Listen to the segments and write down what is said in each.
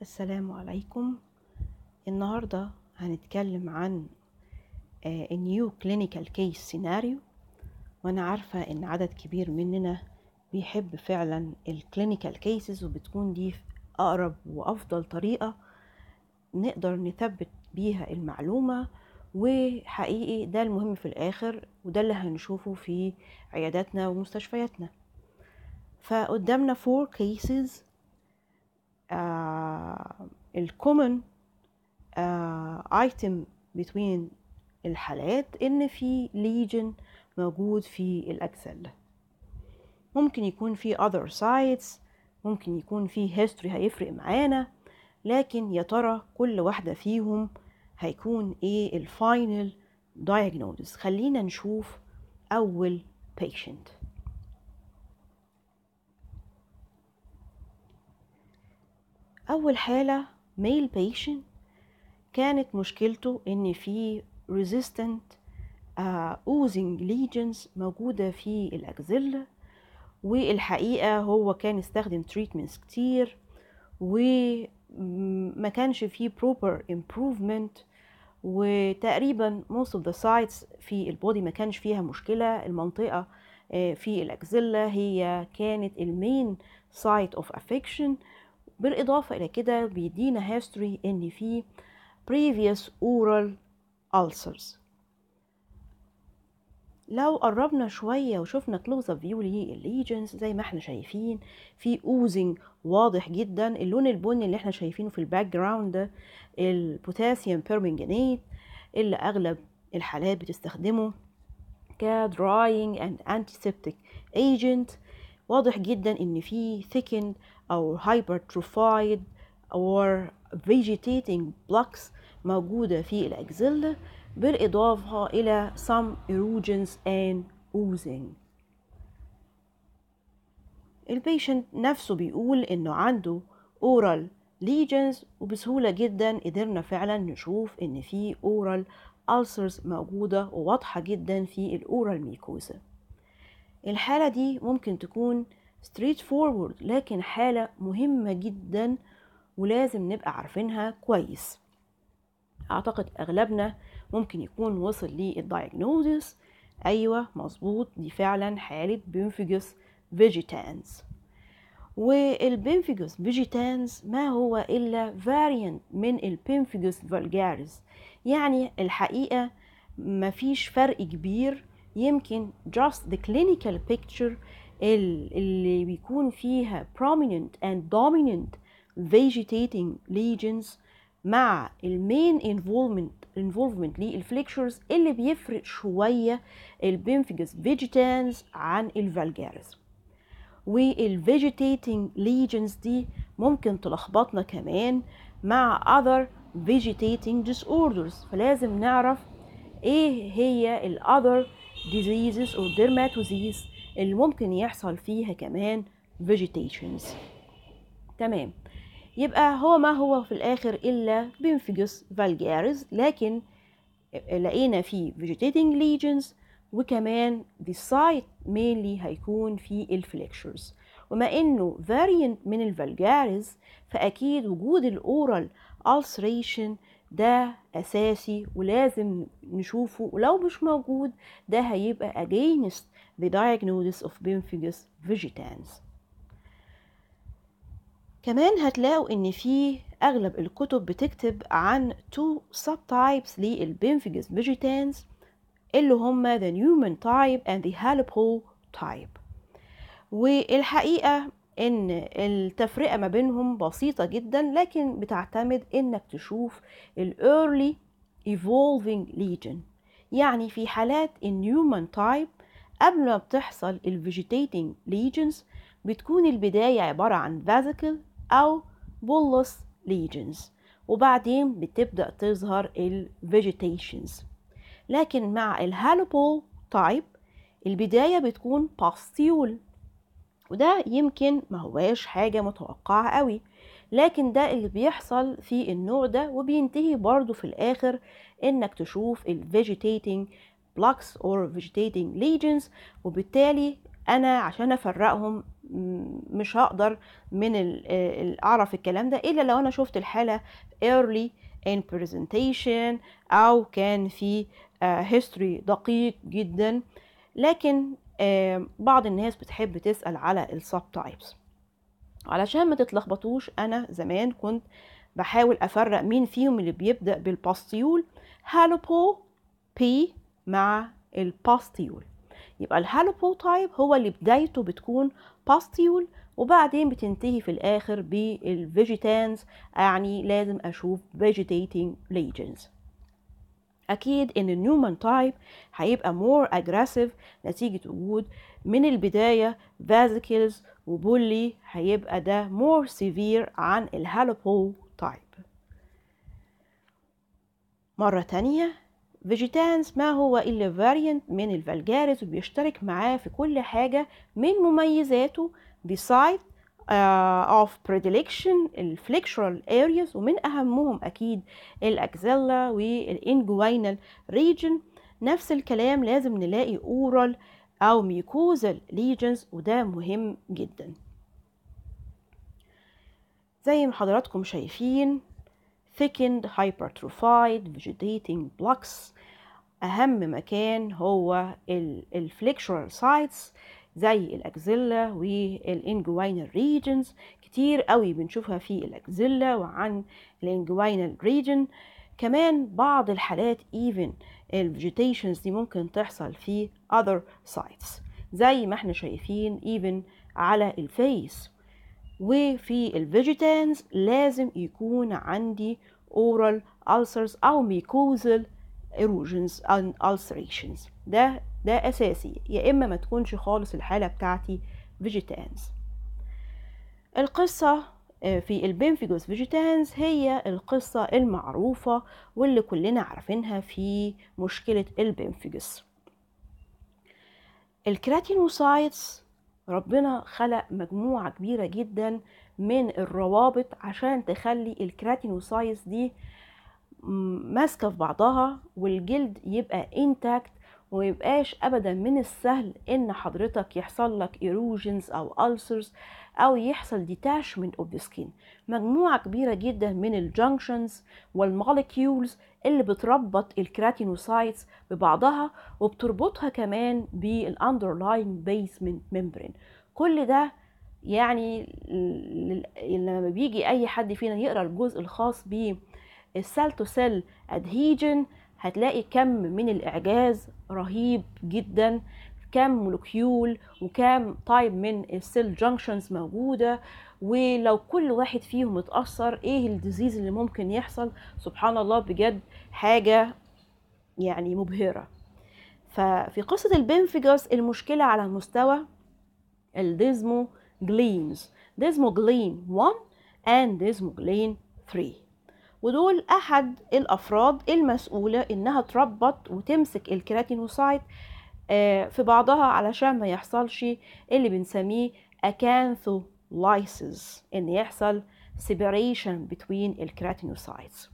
السلام عليكم النهاردة هنتكلم عن النيو كلينيكال كيس سيناريو وانا عارفة ان عدد كبير مننا بيحب فعلا الكلينيكال كيسز وبتكون دي اقرب وافضل طريقة نقدر نثبت بيها المعلومة وحقيقي ده المهم في الاخر وده اللي هنشوفه في عياداتنا ومستشفياتنا فقدامنا four cases آه الكومن ايتم بين الحالات ان في ليجن موجود في الاكسل ممكن يكون في other sites ممكن يكون في history هيفرق معانا لكن يا ترى كل واحدة فيهم هيكون ايه الفاينل diagnosis خلينا نشوف اول patient أول حالة ميل patient كانت مشكلته إن في resistant uh, oozing lesions موجودة في الأكزيلا والحقيقة هو كان استخدم treatments كتير وما كانش فيه proper improvement وتقريبا most of the sites في البودي ما كانش فيها مشكلة المنطقة في الأكزيلا هي كانت المين site of affection بالإضافة إلى كده بيدينا history إن في previous oral ulcers لو قربنا شوية وشفنا close up view للليجنز زي ما احنا شايفين في oozing واضح جدا اللون البني اللي احنا شايفينه في الباك جراوند ده البوتاسيوم بيرمنجانيت اللي أغلب الحالات بتستخدمه ك drying and antiseptic agent واضح جدا ان في thickened او hypertrophied or vegetating blocks موجودة في الأكزيلا بالإضافة إلى some erosions and oozing البيشنت نفسه بيقول إنه عنده oral lesions وبسهولة جدا قدرنا فعلا نشوف إن في oral ulcers موجودة وواضحة جدا في الأورال ميكوزا الحالة دي ممكن تكون ستريت فورورد لكن حالة مهمة جدا ولازم نبقى عارفينها كويس اعتقد اغلبنا ممكن يكون وصل للدايجنوزس ايوه مظبوط دي فعلا حالة بنفجس فيجيتانز والبنفجس فيجيتانز ما هو الا فاريانت من البنفجس فالجاريس يعني الحقيقة مفيش فرق كبير يمكن just the clinical picture اللي بيكون فيها prominent and dominant vegetating lesions مع المين involvement involvement للفليكشرز اللي بيفرق شوية البنفجس فيجيتانز عن الفالجاريس والفيجيتيتنج lesions دي ممكن تلخبطنا كمان مع other vegetating disorders فلازم نعرف ايه هي ال other diseases or dermatoses اللي ممكن يحصل فيها كمان vegetations تمام يبقى هو ما هو في الآخر إلا بنفجس فالجاريز لكن لقينا فيه vegetating lesions وكمان the site mainly هيكون في الفليكشرز وما إنه variant من الفالجاريز فأكيد وجود الأورال ulceration ده أساسي ولازم نشوفه ولو مش موجود ده هيبقى against the diagnosis of bemphigus vegitans كمان هتلاقوا ان في اغلب الكتب بتكتب عن two subtypes للبنفجس vegitans اللي هما the Newman type and the Hallopole type والحقيقة ان التفرقة ما بينهم بسيطة جدا لكن بتعتمد انك تشوف ال early evolving legion يعني في حالات النيومان تايب قبل ما بتحصل الفيجيتيتنج legions بتكون البداية عبارة عن vesicle أو bullous legions وبعدين بتبدأ تظهر الفيجيتيشنز لكن مع الهالوبول تايب البداية بتكون باستيول وده يمكن ما هواش حاجة متوقعة قوي لكن ده اللي بيحصل في النوع ده وبينتهي برضو في الآخر إنك تشوف ال vegetating blocks or vegetating lesions وبالتالي انا عشان افرقهم مش هقدر من اعرف الكلام ده الا لو انا شفت الحاله early in presentation او كان في history دقيق جدا لكن بعض الناس بتحب تسأل على السب تايبس علشان ما تتلخبطوش انا زمان كنت بحاول افرق مين فيهم اللي بيبدأ بالباستيول هالوبو بي مع الباستيول يبقى الهالوبو تايب هو اللي بدايته بتكون باستيول وبعدين بتنتهي في الاخر بالفيجيتانز يعني لازم اشوف vegetating legions اكيد ان النيومان تايب هيبقى مور اجريسيف نتيجه وجود من البدايه فازيكلز وبولي هيبقى ده مور سيفير عن الهالوبو تايب مرة تانية فيجيتانز ما هو إلا فاريانت من الفالجاريز وبيشترك معاه في كل حاجة من مميزاته beside uh, of predilection الفليكشرال areas ومن أهمهم أكيد الأكزيلا والإنجوينال region نفس الكلام لازم نلاقي oral أو mucosal lesions وده مهم جدا زي ما حضراتكم شايفين thickened hypertrophied vegetating blocks أهم مكان هو الفليكشرال سايتس زي الأكزيلا والإنجوينال ريجنز كتير قوي بنشوفها في الأكزيلا وعن الإنجوينال ريجن كمان بعض الحالات even الفيجيتيشنز دي ممكن تحصل في other sites زي ما احنا شايفين even على الفيس وفي الفيجيتانز لازم يكون عندي oral ulcers أو mucosal erosions and ulcerations ده ده أساسي يا إما ما تكونش خالص الحالة بتاعتي فيجيتانز القصة في البنفيجوس فيجيتانز هي القصة المعروفة واللي كلنا عارفينها في مشكلة البنفيجوس الكراتينوسايتس ربنا خلق مجموعة كبيرة جدا من الروابط عشان تخلي الكراتينوسايتس دي ماسكة في بعضها والجلد يبقى انتاكت وميبقاش ابدا من السهل ان حضرتك يحصل لك erosions او ulcers او يحصل detachment of the skin مجموعة كبيرة جدا من الجنكشنز والموليكيولز اللي بتربط الكراتينوسايتس ببعضها وبتربطها كمان بالاندرلاين بيسمنت ممبرين كل ده يعني لما بيجي اي حد فينا يقرا الجزء الخاص بالسيل تو سيل ادهيجن هتلاقي كم من الاعجاز رهيب جدا كم مولكيول وكم تايب من السيل جانكشنز موجوده ولو كل واحد فيهم اتاثر ايه الديزيز اللي ممكن يحصل سبحان الله بجد حاجه يعني مبهره ففي قصه البنفيجاس المشكله على مستوى الديزمو جلينز ديزموجلين 1 and ديزموجلين 3 ودول احد الافراد المسؤوله انها تربط وتمسك الكراتينوسايت في بعضها علشان ما يحصلش اللي بنسميه اكانثولايسيس ان يحصل separation between الكراتينوسايتس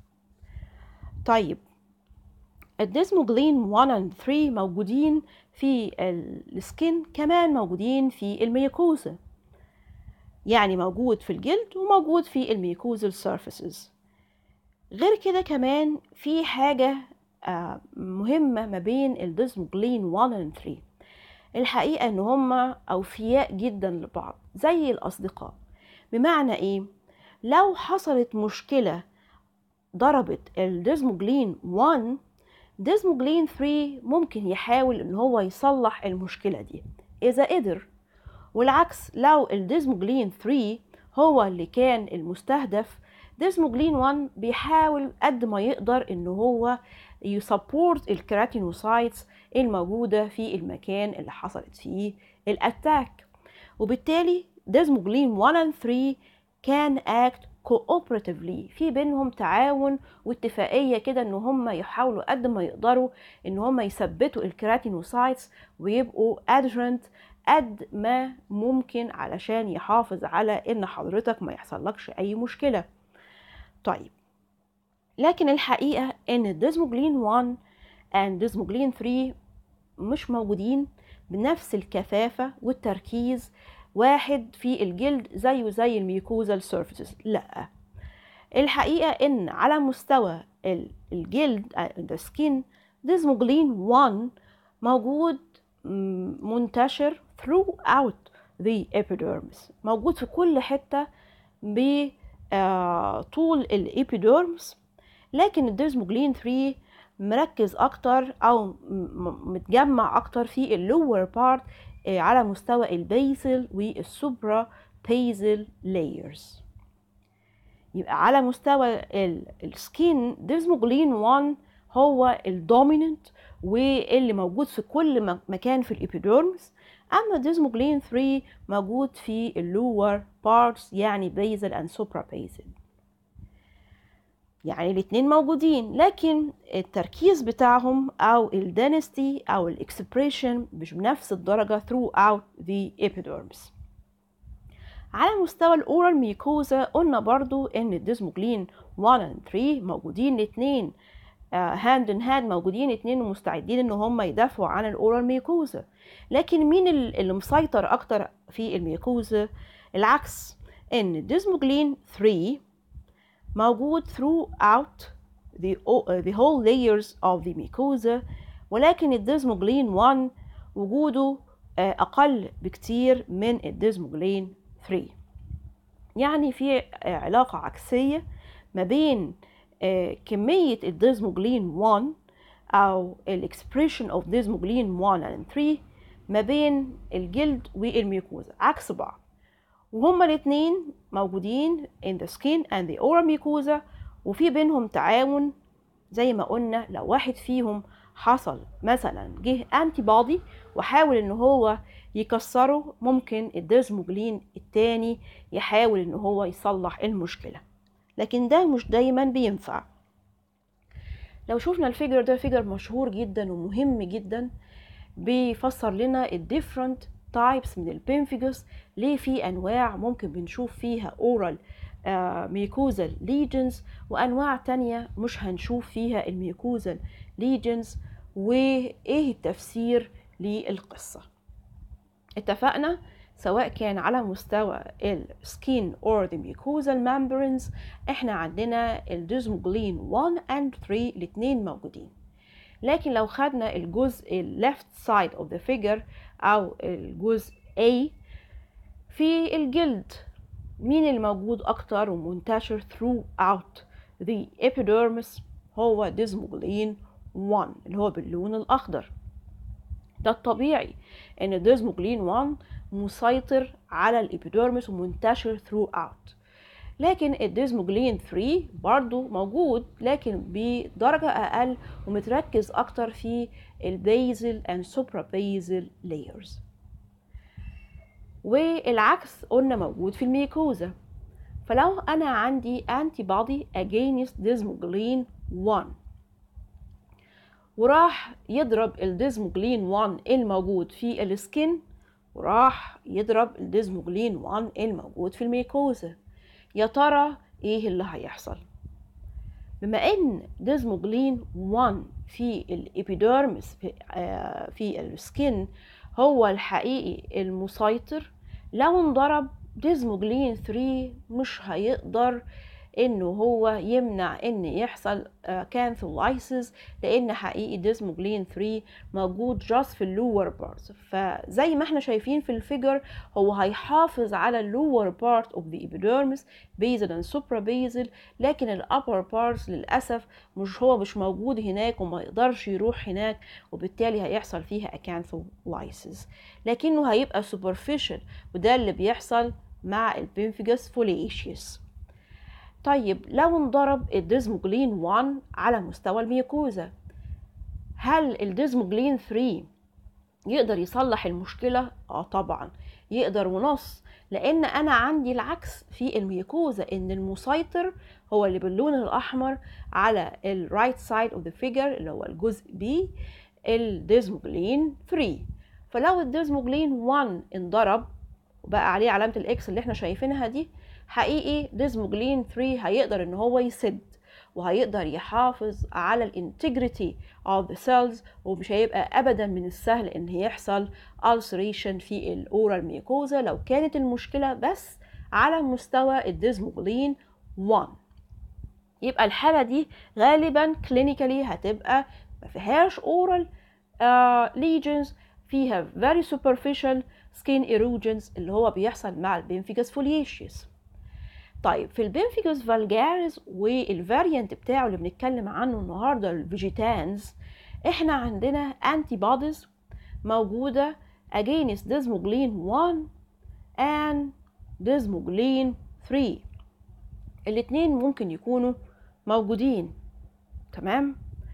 طيب الديزموجلين 1 and 3 موجودين في السكين كمان موجودين في الميكوزا يعني موجود في الجلد وموجود في الميكوزال سيرفيسز غير كده كمان في حاجة مهمة ما بين الديزموجلين 1 و 3 الحقيقة ان هما اوفياء جدا لبعض زي الاصدقاء بمعنى ايه لو حصلت مشكلة ضربت الديزموجلين 1 ديزموجلين 3 ممكن يحاول ان هو يصلح المشكلة دي اذا قدر والعكس لو الديزموجلين 3 هو اللي كان المستهدف ديزموجلين 1 بيحاول قد ما يقدر ان هو يسبورت الكراتينوسايتس الموجودة في المكان اللي حصلت فيه الاتاك وبالتالي ديزموجلين 1 و 3 كان اكت cooperatively في بينهم تعاون واتفاقية كده ان هم يحاولوا قد ما يقدروا ان هم يثبتوا الكراتينوسايتس ويبقوا adherent قد ما ممكن علشان يحافظ على ان حضرتك ما يحصلكش اي مشكلة طيب لكن الحقيقة ان الديزموجلين 1 and ديزموجلين 3 مش موجودين بنفس الكثافة والتركيز واحد في الجلد زيه زي الميكوزال سيرفيسز لا الحقيقة ان على مستوى الجلد the skin ديزموجلين 1 موجود منتشر throughout the epidermis موجود في كل حتة بطول الابيديرمس لكن الديزموجلين 3 مركز اكتر او متجمع اكتر في اللور بارت على مستوى البيسل والسوبرا بيزل لايرز يبقى على مستوى السكين ديزموجلين 1 هو الدوميننت واللي موجود في كل مكان في الابيديرمس اما ديزموجلين 3 موجود في اللور بارتس يعني بيزل اند سوبرا بيزل يعني الاتنين موجودين لكن التركيز بتاعهم او الدنستي او الاكسبريشن مش بنفس الدرجه throughout the epidermis على مستوى الاورال ميكوزا قلنا برضو ان الديزموجلين 1 and 3 موجودين الاتنين هاند ان هاند موجودين اتنين ومستعدين ان هم يدافعوا عن الاورال ميكوزا لكن مين اللي مسيطر اكتر في الميكوزا العكس ان الديزموجلين 3 موجود throughout the, the whole layers of the mucosa ولكن الديزموجلين 1 وجوده أقل بكتير من الديزموجلين 3 يعني في علاقة عكسية ما بين كمية الديزموجلين 1 أو الإكسبريشن أوف ديزموجلين 1 and 3 ما بين الجلد والميكوزا عكس بعض وهما الاتنين موجودين in the skin and the oral mucosa وفي بينهم تعاون زي ما قلنا لو واحد فيهم حصل مثلا جه انتي بودي وحاول ان هو يكسره ممكن الديزموجلين التاني يحاول ان هو يصلح المشكلة لكن ده مش دايما بينفع لو شفنا الفيجر ده فيجر مشهور جدا ومهم جدا بيفسر لنا الديفرنت تايبس من البنفيجوس ليه في انواع ممكن بنشوف فيها اورال ميكوزال ليجنز وانواع تانية مش هنشوف فيها الميكوزال ليجنز وايه التفسير للقصة اتفقنا سواء كان على مستوى السكين or the mucosal membranes احنا عندنا الديزموجلين 1 and 3 الاتنين موجودين لكن لو خدنا الجزء left side of the figure او الجزء A في الجلد مين اللي موجود اكتر ومنتشر throughout the epidermis هو ديزموجلين 1 اللي هو باللون الاخضر ده الطبيعي ان الديزموجلين 1 مسيطر على الابيديرمس ومنتشر throughout لكن الديزموجلين 3 برضو موجود لكن بدرجة أقل ومتركز أكتر في البيزل and suprabasal layers والعكس قلنا موجود في الميكوزا فلو أنا عندي antibody against ديزموجلين 1 وراح يضرب الديزموجلين 1 الموجود في السكين وراح يضرب الديزموجلين 1 الموجود في الميكوزا يا ترى ايه اللي هيحصل بما ان ديزموجلين 1 في الابيديرمس في, آه في السكين هو الحقيقي المسيطر لو انضرب ديزموجلين 3 مش هيقدر انه هو يمنع ان يحصل كانثولايسيس لان حقيقي ديزموجلين 3 موجود جاست في اللور بارت فزي ما احنا شايفين في الفيجر هو هيحافظ على اللور بارت اوف ذا epidermis basal and suprabasal لكن الابر بارتس للاسف مش هو مش موجود هناك وما يقدرش يروح هناك وبالتالي هيحصل فيها اكانثولايسيس لكنه هيبقى superficial وده اللي بيحصل مع البنفيجاس فوليشيس طيب لو انضرب الديزموجلين 1 على مستوى الميوكوزا هل الديزموجلين 3 يقدر يصلح المشكلة؟ اه طبعا يقدر ونص لان انا عندي العكس في الميوكوزا ان المسيطر هو اللي باللون الاحمر على الرايت سايد اوف ذا فيجر اللي هو الجزء بي الديزموجلين 3 فلو الديزموجلين 1 انضرب وبقى عليه علامة الاكس اللي احنا شايفينها دي حقيقي ديزموجلين 3 هيقدر ان هو يسد وهيقدر يحافظ على الانتجريتي of the cells ومش هيبقى ابدا من السهل ان يحصل ulceration في الاورال ميكوزا لو كانت المشكله بس على مستوى الديزموجلين 1 يبقى الحاله دي غالبا كلينيكالي هتبقى ما فيهاش oral uh, lesions فيها very superficial skin erosions اللي هو بيحصل مع البنفيجاس فوليشيس طيب في البنفيجاس فالجاريس والفاريانت بتاعه اللي بنتكلم عنه النهارده الفيجيتانز احنا عندنا انتي بوديز موجوده against desmoglein 1 and desmoglein 3 الاتنين ممكن يكونوا موجودين تمام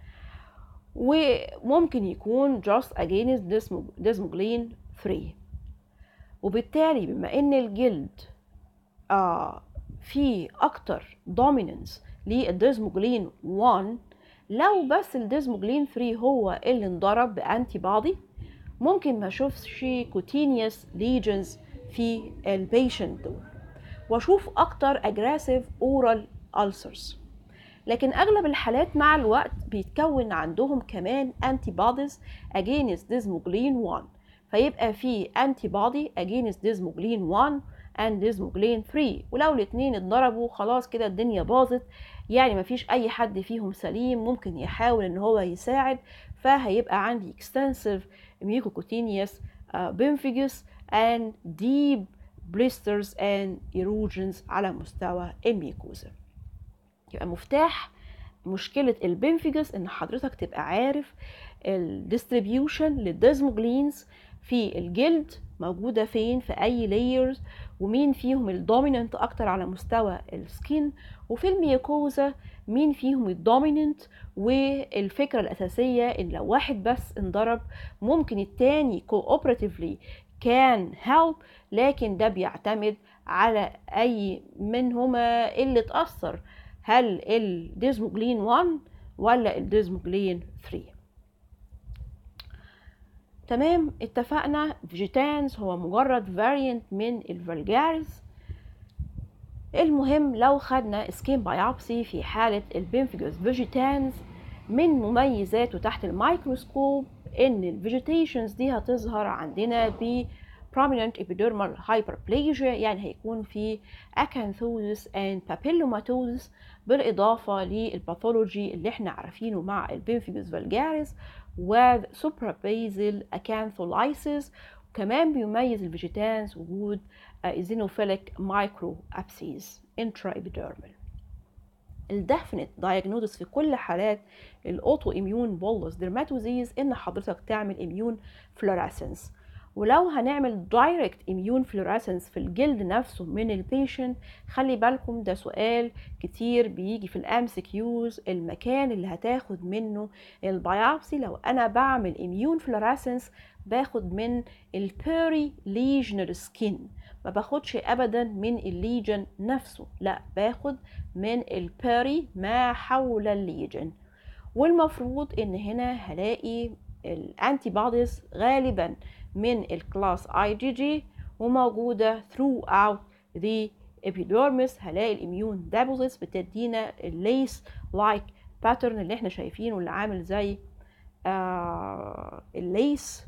وممكن يكون just against desmoglein 3 وبالتالي بما ان الجلد آه في اكتر dominance للديزموجلين 1 لو بس الديزموجلين 3 هو اللي انضرب بانتي بودي ممكن ما اشوفش كوتينيوس ليجنز في البيشنت دول واشوف اكتر aggressive oral ulcers لكن اغلب الحالات مع الوقت بيتكون عندهم كمان انتي بوديز against desmoglein 1 فيبقى في انتي بودي against desmoglein 1 and desmoglein 3 ولو الاثنين اتضربوا خلاص كده الدنيا باظت يعني مفيش اي حد فيهم سليم ممكن يحاول ان هو يساعد فهيبقى عندي extensive mucocutaneous uh, pemphigus and deep blisters and erosions على مستوى الميكوزا يبقى مفتاح مشكلة البنفيجس ان حضرتك تبقى عارف الديستريبيوشن للديزموجلينز في الجلد موجودة فين في أي لايرز ومين فيهم الدوميننت أكتر على مستوى السكين وفي الميكوزا مين فيهم الدوميننت والفكرة الأساسية إن لو واحد بس انضرب ممكن التاني كوبراتيفلي كان هيلب لكن ده بيعتمد على أي منهما اللي اتأثر هل الديزموجلين 1 ولا الديزموجلين 3 تمام اتفقنا فيجيتانز هو مجرد فاريانت من الفالجاريز المهم لو خدنا سكين بايوبسي في حالة البنفيجوس فيجيتانز من مميزاته تحت الميكروسكوب ان الفيجيتيشنز دي هتظهر عندنا ب prominent epidermal hyperplasia يعني هيكون في acanthosis and papillomatosis بالإضافة للباثولوجي اللي احنا عارفينه مع البنفيجوس فالجاريس with suprabasal acantholysis وكمان بيميز الفيجيتانز وجود eosinophilic microabscess intraepidermal الديفينيت diagnosis في كل حالات الاوتو اميون بولس ديرماتوزيز ان حضرتك تعمل اميون فلوريسنس ولو هنعمل دايركت اميون فلوريسنس في الجلد نفسه من البيشنت خلي بالكم ده سؤال كتير بيجي في الام سي كيوز المكان اللي هتاخد منه البيوبسي لو انا بعمل اميون فلوريسنس باخد من البيري ليجنر سكين ما باخدش ابدا من الليجن نفسه لا باخد من البيري ما حول الليجن والمفروض ان هنا هلاقي الانتي بوديز غالبا من الكلاس اي جي جي وموجودة throughout the epidermis هلاقي الاميون deposits بتدينا الليس لايك باترن اللي احنا شايفينه اللي عامل زي آه الليس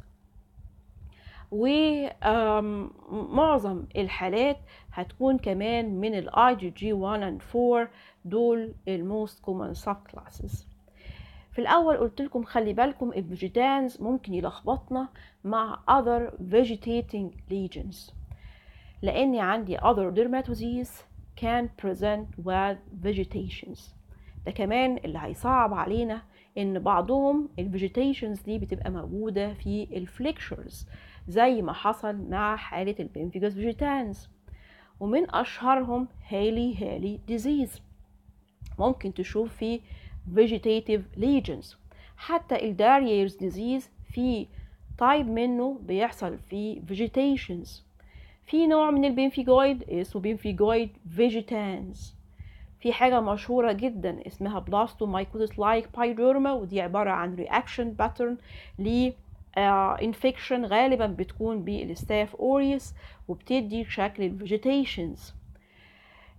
ومعظم الحالات هتكون كمان من الاي جي جي 1 and 4 دول الموست كومن سب كلاسز في الاول قلت لكم خلي بالكم الفيجيتانز ممكن يلخبطنا مع other vegetating lesions لاني عندي other dermatoses can present with vegetations ده كمان اللي هيصعب علينا ان بعضهم الفيجيتيشنز دي بتبقى موجوده في الفليكشرز زي ما حصل مع حاله البنفيجاس فيجيتانز ومن اشهرهم هالي هالي ديزيز ممكن تشوف في vegetative lesions حتى الداريرز ديزيز في تايب منه بيحصل في vegetations في نوع من البنفيجويد اسمه بنفيجويد فيجيتانز في حاجة مشهورة جدا اسمها بلاستومايكوزيس لايك بايدورما ودي عبارة عن رياكشن باترن ل انفكشن غالبا بتكون بالستاف اوريوس وبتدي شكل الفيجيتيشنز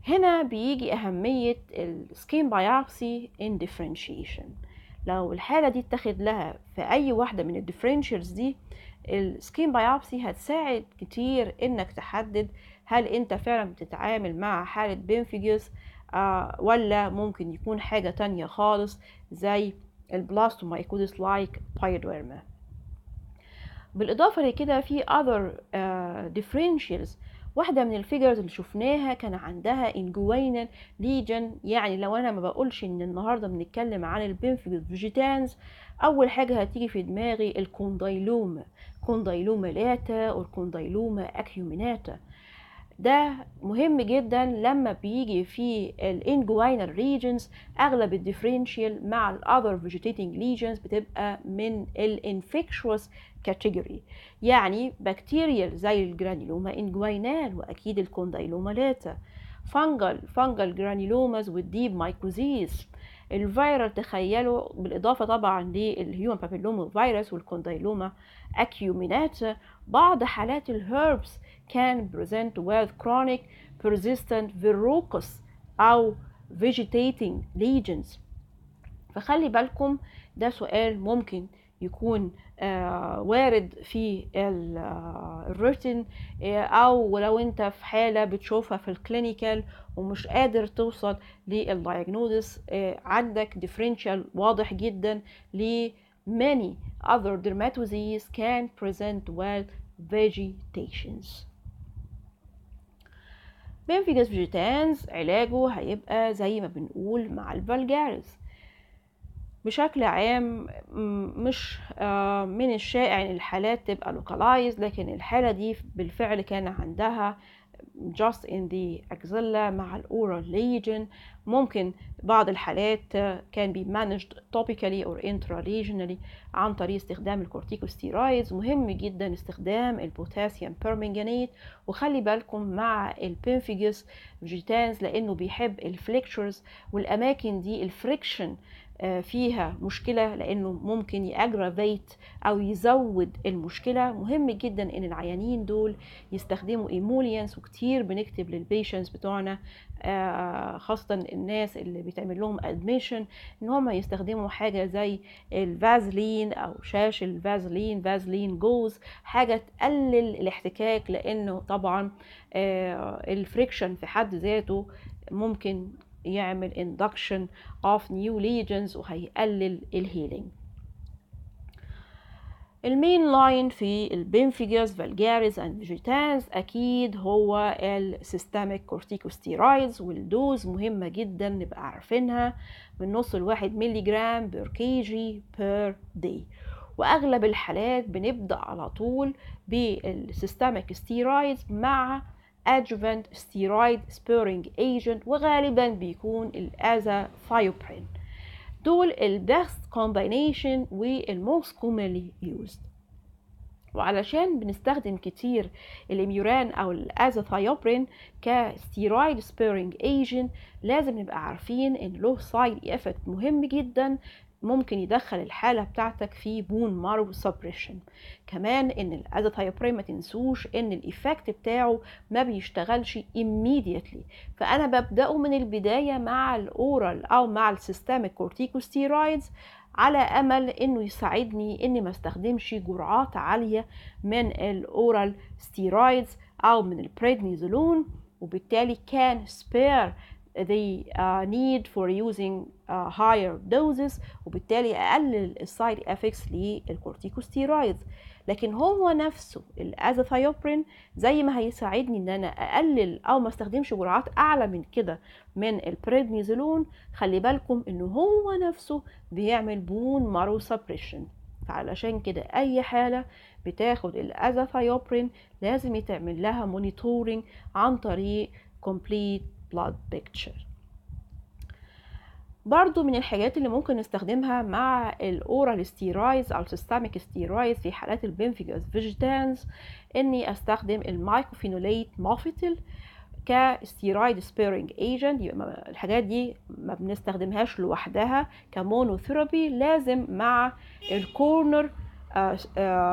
هنا بيجي أهمية السكين بايوبسي in differentiation لو الحالة دي اتخذ لها في أي واحدة من الديفرنشالز دي السكين بايوبسي هتساعد كتير إنك تحدد هل أنت فعلا بتتعامل مع حالة بنفيجس آه ولا ممكن يكون حاجة تانية خالص زي البلاستومايكودس لايك بايوديرما بالإضافة لكده في other uh, differentials واحدة من الفيجرز اللي شفناها كان عندها انجوينال ليجن يعني لو انا ما بقولش ان النهاردة بنتكلم عن البنفيجز فيجيتانز اول حاجة هتيجي في دماغي الكوندايلوما كوندايلوما لاتا او الكوندايلوما اكيوميناتا ده مهم جدا لما بيجي في الانجوينال ريجنز اغلب الديفرنشال مع الاذر فيجيتيتنج ليجنز بتبقى من الانفكشوس كاتيجوري يعني بكتيريال زي الجرانيلوما انجوينال واكيد الكوندايلوما لاتا فانجل فانجل جرانيلوماز والديب مايكوزيس الفيرال تخيلوا بالإضافة طبعا للهيومن بابيلوما فيروس والكوندايلوما أكيوميناتا بعض حالات الهربس can present with chronic persistent verrucous أو vegetating lesions فخلي بالكم ده سؤال ممكن يكون آه وارد في الريتن آه او لو انت في حاله بتشوفها في الكلينيكال ومش قادر توصل للدايجنوزس آه عندك ديفرنشال واضح جدا ل many other dermatoses can present with vegetations بنفيجاس فيجيتانز علاجه هيبقى زي ما بنقول مع الفالجاريز بشكل عام مش من الشائع ان الحالات تبقى لوكالايز لكن الحالة دي بالفعل كان عندها just in the axilla مع الاورال ليجن ممكن بعض الحالات كان بي managed topically or intralesionally عن طريق استخدام الكورتيكوستيرويدز مهم جدا استخدام البوتاسيوم بيرمنجانيت وخلي بالكم مع البنفيجس فيجيتانز لانه بيحب الفليكشرز والاماكن دي الفريكشن فيها مشكله لانه ممكن ياجرافيت او يزود المشكله مهم جدا ان العيانين دول يستخدموا ايموليانس وكتير بنكتب للبيشنس بتوعنا خاصه الناس اللي بيتعمل لهم ادميشن ان هم يستخدموا حاجه زي الفازلين او شاش الفازلين فازلين جوز حاجه تقلل الاحتكاك لانه طبعا الفريكشن في حد ذاته ممكن يعمل induction of new lesions وهيقلل الهيلينج المين لاين في البنفيجرز فالجاريز اند فيجيتانز اكيد هو السيستميك كورتيكوستيرويدز والدوز مهمه جدا نبقى عارفينها من نص الواحد ملي جرام بير كي جي بير داي واغلب الحالات بنبدا على طول بالسيستميك ستيرويدز مع adjuvant steroid sparing agent وغالبا بيكون الازاثايوبرين دول البيست combination والموست commonly used وعلشان بنستخدم كتير الاميوران او الازاثايوبرين كستيرويد سبيرنج ايجنت لازم نبقى عارفين ان له سايد افكت مهم جدا ممكن يدخل الحاله بتاعتك في بون مارو سبريشن كمان ان الازاثايوبرين ما تنسوش ان الايفكت بتاعه ما بيشتغلش immediately فانا ببداه من البدايه مع الاورال او مع السيستميك كورتيكوستيرويدز على امل انه يساعدني اني ما استخدمش جرعات عاليه من الاورال ستيرويدز او من البريدنيزولون وبالتالي كان spare the uh, need for using uh, higher doses وبالتالي اقلل السايد افكتس للكورتيكوستيرويدز لكن هو نفسه الازاثايوبرين زي ما هيساعدني ان انا اقلل او ما استخدمش جرعات اعلى من كده من البريدنيزولون خلي بالكم انه هو نفسه بيعمل بون مارو سبريشن فعلشان كده اي حاله بتاخد الازاثايوبرين لازم يتعمل لها مونيتورنج عن طريق complete blood picture برضو من الحاجات اللي ممكن نستخدمها مع الاورال ستيرويدز او السيستميك ستيرويدز في حالات البنفيجاس فيجيتانز اني استخدم المايكوفينوليت مافيتل كستيرويد سبيرنج ايجنت الحاجات دي ما بنستخدمهاش لوحدها كمونوثيرابي لازم مع الكورنر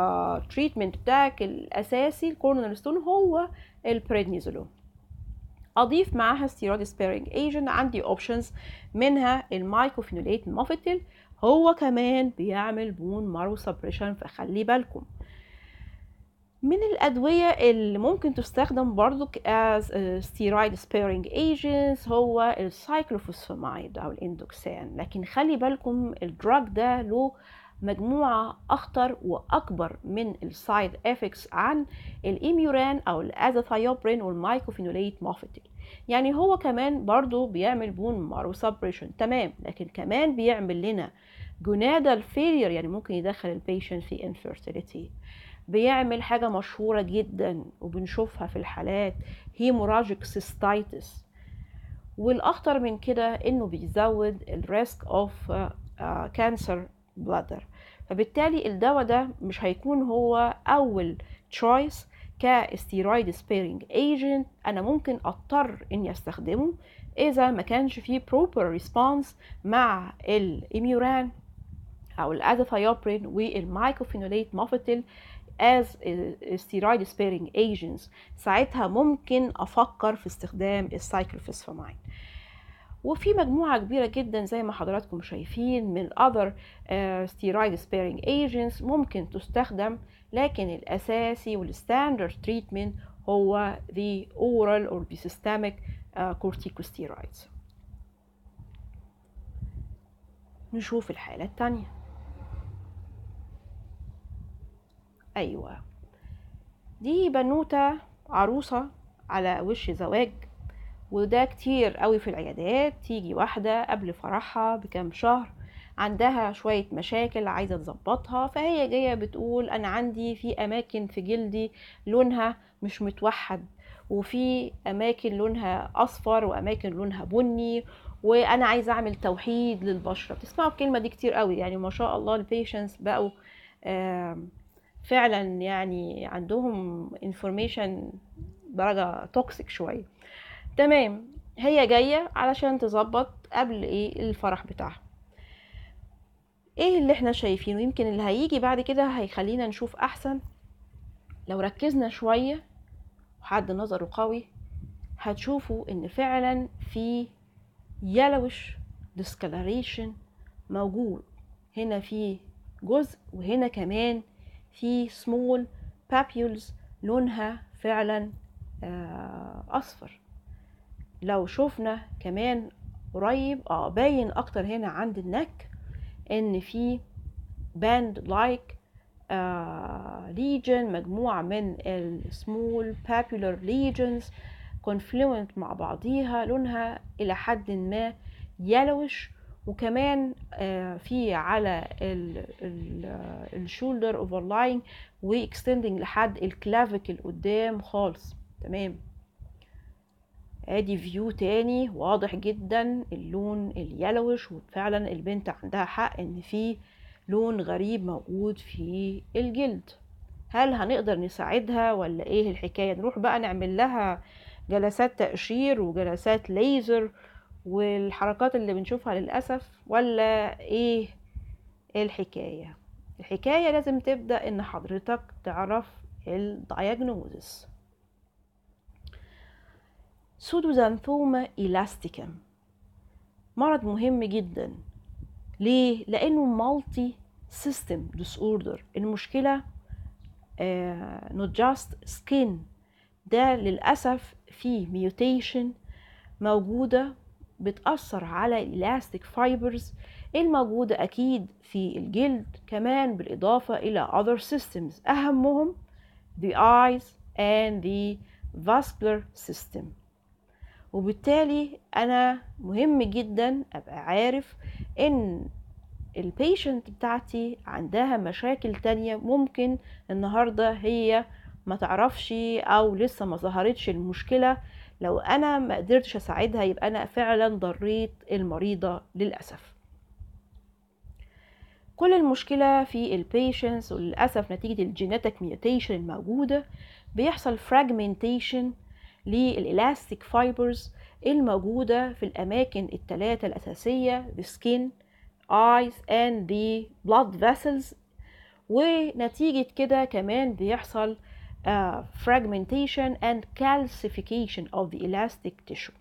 تريتمنت بتاعك الاساسي الكورنر ستون هو البريدنيزولون اضيف معاها ستيرويد سبيرنج ايجنت عندي اوبشنز منها المايكوفينوليت موفيتل هو كمان بيعمل بون مارو سبريشن فخلي بالكم من الأدوية اللي ممكن تستخدم برضو as steroid sparing agents هو السايكلوفوسفاميد أو الاندوكسان لكن خلي بالكم الدراج ده له مجموعة أخطر وأكبر من السايد افكتس عن الإيميوران أو الأزاثايوبرين والمايكوفينوليت موفيتيل يعني هو كمان برضو بيعمل بون مارو سبريشن تمام لكن كمان بيعمل لنا جونادال فيلير يعني ممكن يدخل البيشنت في انفيرتيليتي بيعمل حاجة مشهورة جدا وبنشوفها في الحالات هيموراجيك سيستايتس والأخطر من كده إنه بيزود الريسك أوف كانسر بلادر فبالتالي الدواء ده مش هيكون هو أول تشويس كستيرويد سبيرنج ايجنت انا ممكن اضطر اني استخدمه اذا ما كانش فيه بروبر ريسبونس مع الاميوران او الازاثايوبرين والمايكوفينوليت موفيتيل as steroid sparing agents ساعتها ممكن افكر في استخدام السايكلوفوسفامين وفي مجموعة كبيرة جدا زي ما حضراتكم شايفين من other uh, steroid sparing agents ممكن تستخدم لكن الأساسي والستاندرد تريتمنت هو the oral or the systemic uh, corticosteroids نشوف الحالة التانية أيوة دي بنوتة عروسة على وش زواج وده كتير قوي في العيادات تيجي واحدة قبل فرحها بكام شهر عندها شوية مشاكل عايزة تظبطها فهي جاية بتقول أنا عندي في أماكن في جلدي لونها مش متوحد وفي أماكن لونها أصفر وأماكن لونها بني وأنا عايزة أعمل توحيد للبشرة بتسمعوا الكلمة دي كتير قوي يعني ما شاء الله البيشنس بقوا فعلا يعني عندهم انفورميشن درجة توكسيك شوية تمام هي جاية علشان تظبط قبل ايه الفرح بتاعها ايه اللي احنا شايفينه يمكن اللي هيجي بعد كده هيخلينا نشوف احسن لو ركزنا شوية وحد نظره قوي هتشوفوا ان فعلا في يلوش discoloration موجود هنا في جزء وهنا كمان في small papules لونها فعلا اصفر لو شفنا كمان قريب اه باين اكتر هنا عند النك ان في باند لايك ليجن مجموعة من السمول بابولار ليجنز كونفلوينت مع بعضيها لونها الى حد ما يلوش وكمان آه في على الشولدر اوفرلاين واكستندنج لحد الكلافيكل قدام خالص تمام ادي فيو تاني واضح جدا اللون اليلوش وفعلا البنت عندها حق ان في لون غريب موجود في الجلد هل هنقدر نساعدها ولا ايه الحكاية نروح بقى نعمل لها جلسات تقشير وجلسات ليزر والحركات اللي بنشوفها للأسف ولا ايه الحكاية الحكاية لازم تبدأ ان حضرتك تعرف الدايجنوزس سودوزانثوما إلاستيكم مرض مهم جدا ليه؟ لأنه مالتي سيستم ديس اوردر المشكلة نوت جاست سكين ده للأسف في ميوتيشن موجودة بتأثر على الإلاستيك فايبرز الموجودة أكيد في الجلد كمان بالإضافة إلى other systems أهمهم the eyes and the vascular system وبالتالي انا مهم جدا ابقى عارف ان البيشنت بتاعتي عندها مشاكل تانية ممكن النهاردة هي ما تعرفش او لسه ما ظهرتش المشكلة لو انا ما قدرتش اساعدها يبقى انا فعلا ضريت المريضة للأسف كل المشكلة في البيشنس وللأسف نتيجة الجينيتك ميوتيشن الموجودة بيحصل fragmentation للإلاستيك فايبرز الموجودة في الأماكن الثلاثة الأساسية the skin, eyes and the blood vessels ونتيجة كده كمان بيحصل uh, fragmentation and calcification of the elastic tissue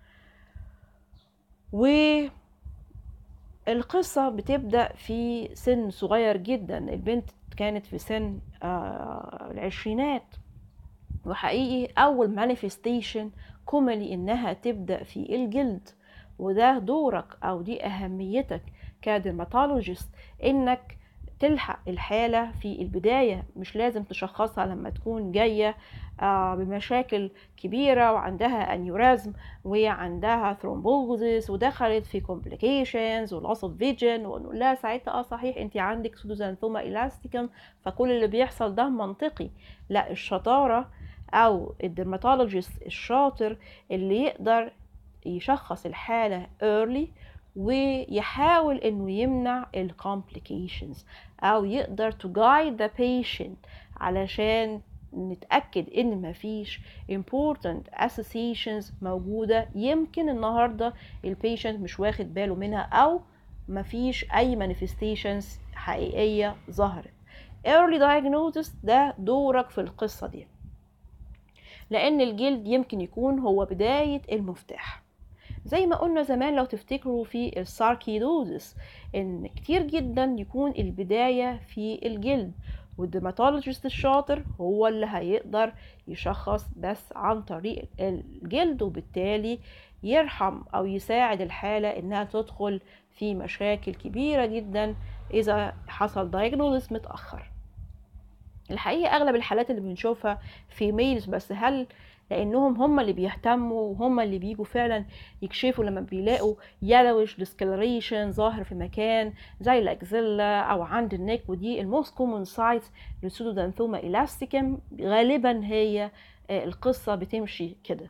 والقصة بتبدأ في سن صغير جدا البنت كانت في سن آه العشرينات وحقيقي أول manifestation كملي إنها تبدأ في الجلد وده دورك أو دي أهميتك كدرماتولوجيست إنك تلحق الحالة في البداية مش لازم تشخصها لما تكون جاية بمشاكل كبيرة وعندها انيورازم وعندها ثرومبوزيس ودخلت في كومبليكيشنز ولوس اوف فيجن ونقول لها ساعتها اه صحيح انت عندك سودوزانثوما الاستيكم فكل اللي بيحصل ده منطقي لا الشطارة او الدرماتولوجيست الشاطر اللي يقدر يشخص الحالة early ويحاول انه يمنع الكومبليكيشنز او يقدر to guide the patient علشان نتأكد ان مفيش important associations موجودة يمكن النهاردة البيشنت مش واخد باله منها او مفيش اي manifestations حقيقية ظهرت early diagnosis ده دورك في القصة دي لان الجلد يمكن يكون هو بداية المفتاح زي ما قلنا زمان لو تفتكروا في الساركيدوزس ان كتير جدا يكون البداية في الجلد والدرماتولوجيست الشاطر هو اللي هيقدر يشخص بس عن طريق الجلد وبالتالي يرحم او يساعد الحالة انها تدخل في مشاكل كبيرة جدا اذا حصل دايجنوزس متأخر الحقيقة اغلب الحالات اللي بنشوفها في ميلز بس هل لانهم هم اللي بيهتموا وهم اللي بيجوا فعلا يكشفوا لما بيلاقوا يلوش ديسكلريشن ظاهر في مكان زي الاكزيلا او عند النك ودي الموست كومون سايت للسودودانثوما الاستيكم غالبا هي القصه بتمشي كده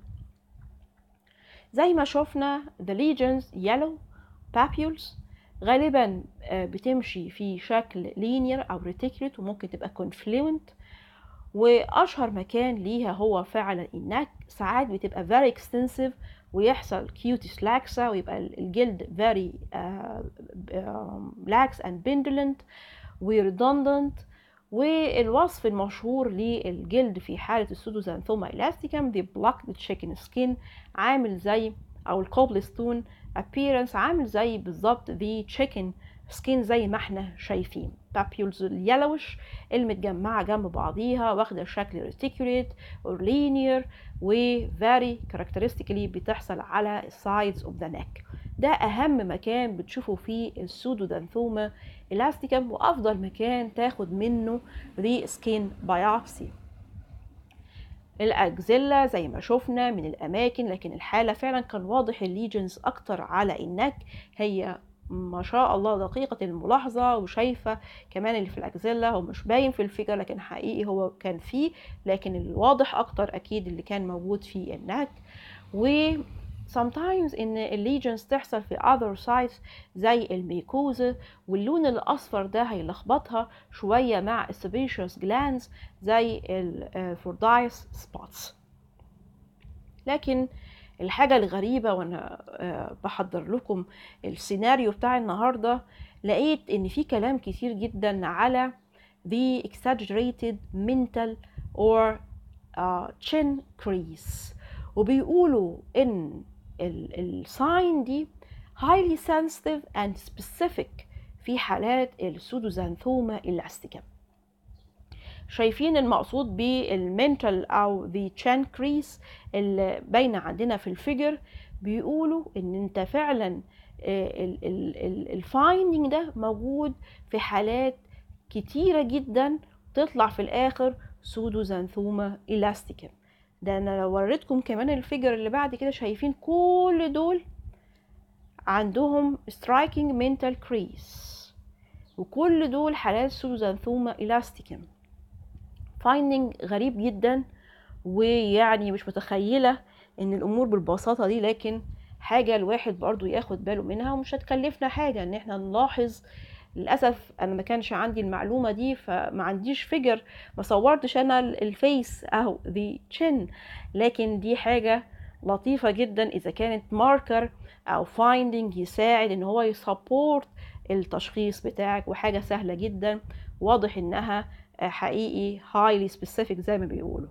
زي ما شفنا the legions yellow papules غالبا بتمشي في شكل linear او reticulate وممكن تبقى confluent واشهر مكان ليها هو فعلا النك ساعات بتبقى very extensive ويحصل cutis laxa ويبقى الجلد very uh, um, lax and pendulent وredundant والوصف المشهور للجلد في حالة السودوزانثوما elasticum the blocked chicken skin عامل زي أو الكوبلستون appearance عامل زي بالظبط the chicken سكين زي ما احنا شايفين بابيولز اليلوش المتجمعة جنب بعضيها واخدة شكل ريتيكوليت or linear و very characteristically بتحصل على sides of the neck ده أهم مكان بتشوفوا فيه السودودانثوما إلاستيكم وأفضل مكان تاخد منه the skin biopsy الأجزلة زي ما شفنا من الأماكن لكن الحالة فعلا كان واضح الليجنز أكتر على النك هي ما شاء الله دقيقة الملاحظة وشايفة كمان اللي في الأجزلة هو مش باين في الفيجر لكن حقيقي هو كان فيه لكن الواضح أكتر أكيد اللي كان موجود في النك و sometimes ان الليجنز تحصل في other sites زي الميكوزا واللون الاصفر ده هيلخبطها شويه مع السبيشوس جلانز زي الفوردايس سبوتس لكن الحاجة الغريبة وانا بحضر لكم السيناريو بتاع النهاردة لقيت ان في كلام كتير جدا على the exaggerated mental or uh, chin crease وبيقولوا ان الساين دي highly sensitive and specific في حالات السودوزانثوما الاستيكم شايفين المقصود بالمنتال او the chin crease اللي باينه عندنا في الفيجر بيقولوا ان انت فعلا الفايندنج ده موجود في حالات كتيره جدا تطلع في الاخر سودوزانثوما الاستيكم ده انا لو وريتكم كمان الفيجر اللي بعد كده شايفين كل دول عندهم striking mental crease وكل دول حالات سودوزانثوما الاستيكم فايندنج غريب جدا ويعني مش متخيله ان الامور بالبساطه دي لكن حاجه الواحد برضو ياخد باله منها ومش هتكلفنا حاجه ان احنا نلاحظ للاسف انا ما كانش عندي المعلومه دي فما عنديش فيجر ما صورتش انا الفيس اهو ذا تشين لكن دي حاجه لطيفه جدا اذا كانت ماركر او فايندنج يساعد ان هو يسبورت التشخيص بتاعك وحاجه سهله جدا واضح انها حقيقي highly specific زي ما بيقولوا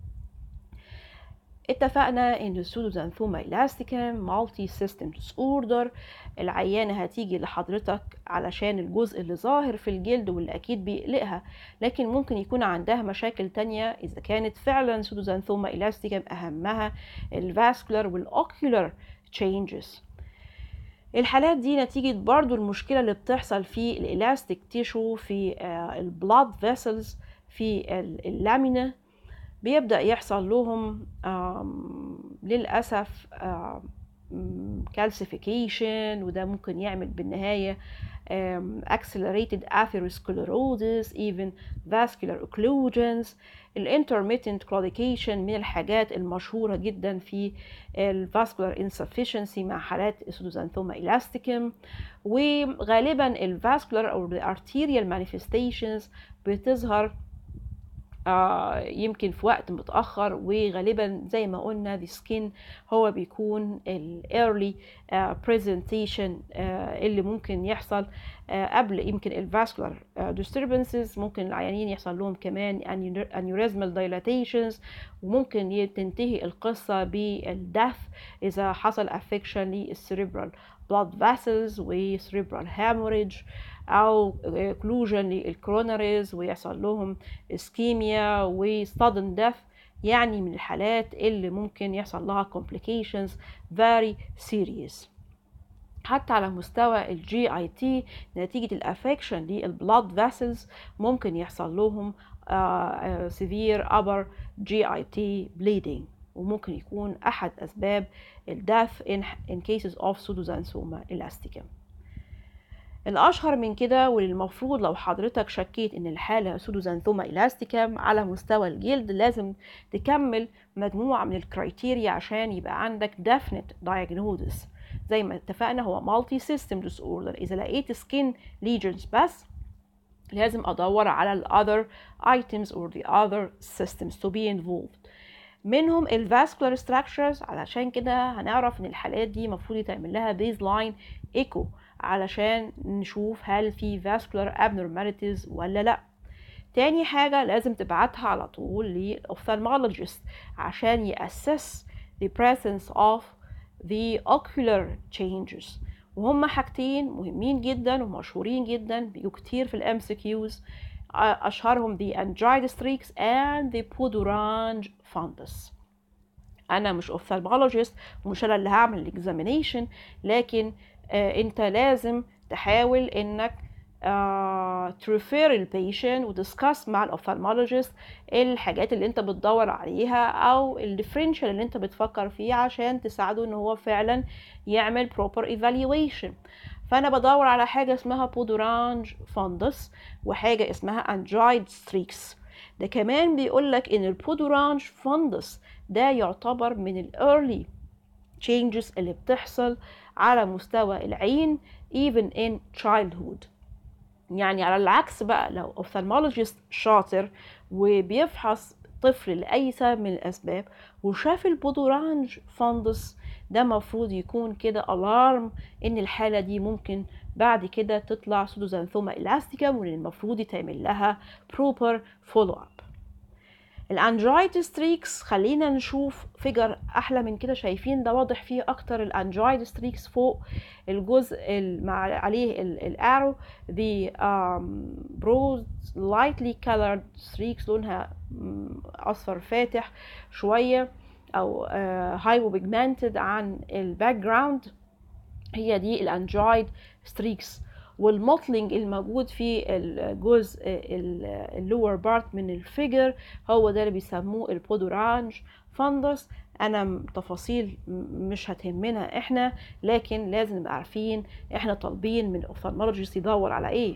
اتفقنا ان السودوزانثوما الاستيكم مالتي سيستم ديس اوردر العيانه هتيجي لحضرتك علشان الجزء اللي ظاهر في الجلد واللي اكيد بيقلقها لكن ممكن يكون عندها مشاكل تانية اذا كانت فعلا سودوزانثوما الاستيكم اهمها الفاسكولار والاوكيولار تشينجز الحالات دي نتيجة برضو المشكلة اللي بتحصل في الإلاستيك تيشو في البلاد فيسلز في اللامينا بيبدأ يحصل لهم للأسف calcification وده ممكن يعمل بالنهاية accelerated atherosclerosis even vascular occlusions الانترميتنت claudication من الحاجات المشهورة جدا في الفاسكولار insufficiency مع حالات السودوزانثوما elasticum وغالبا الفاسكولار او الارتيريال manifestations بتظهر آه يمكن في وقت متأخر وغالبا زي ما قلنا the skin هو بيكون ال early uh, presentation uh, اللي ممكن يحصل uh, قبل يمكن ال vascular uh, disturbances ممكن العيانين يحصل لهم كمان aneurysmal dilatations وممكن تنتهي القصة بالdeath إذا حصل affection للcerebral blood vessels و cerebral hemorrhage او occlusion للكروناريز ويحصل لهم اسكيميا وصدن ديث يعني من الحالات اللي ممكن يحصل لها complications very serious حتى على مستوى الجي اي تي نتيجة الافكشن للبلاد فيسلز ممكن يحصل لهم uh, severe upper GIT bleeding وممكن يكون أحد أسباب الداث in, in cases of pseudoxanthoma elasticum الأشهر من كده والمفروض لو حضرتك شكيت إن الحالة سودوزانثوما إلاستيكام على مستوى الجلد لازم تكمل مجموعة من الكرايتيريا عشان يبقى عندك definite diagnosis زي ما اتفقنا هو multi system disorder إذا لقيت skin lesions بس لازم أدور على ال other items or the other systems to be involved منهم الفاسكولار structures علشان كده هنعرف ان الحالات دي المفروض يتعمل لها baseline echo علشان نشوف هل في vascular abnormalities ولا لا تاني حاجة لازم تبعتها على طول للأوفثالمولوجيست عشان يأسس the presence of the ocular changes وهما حاجتين مهمين جدا ومشهورين جدا بيجوا كتير في الام سي كيوز اشهرهم the angied streaks and the podorange fundus انا مش ophthalmologist ومش انا اللي هعمل الاكزامينيشن لكن آه انت لازم تحاول انك آه تريفير البيشنت ودiscuss مع الاوفثالمولوجيست الحاجات اللي انت بتدور عليها او الديفرنشال اللي انت بتفكر فيه عشان تساعده ان هو فعلا يعمل proper evaluation فانا بدور على حاجه اسمها بودورانج فندس وحاجه اسمها انجايد ستريكس ده كمان بيقول لك ان البودورانج فندس ده يعتبر من الايرلي changes اللي بتحصل على مستوى العين even in childhood يعني على العكس بقى لو ophthalmologist شاطر وبيفحص طفل لأي سبب من الأسباب وشاف البودورانج فندس ده مفروض يكون كده ألارم إن الحالة دي ممكن بعد كده تطلع سودوزانثوما إلاستيكم واللي المفروض يتعمل لها proper follow up الانجايد ستريكس خلينا نشوف فيجر احلى من كده شايفين ده واضح فيه اكتر الانجايد ستريكس فوق الجزء مع عليه الارو the um, broad lightly colored streaks لونها اصفر فاتح شويه او هايبو uh, بيجمنتد عن الباك جراوند هي دي الانجايد ستريكس والموتلينج الموجود في الجزء اللور بارت من الفيجر هو ده اللي بيسموه البودورانج فندس انا تفاصيل مش هتهمنا احنا لكن لازم نبقى عارفين احنا طالبين من الاوفثالمولوجيست يدور على ايه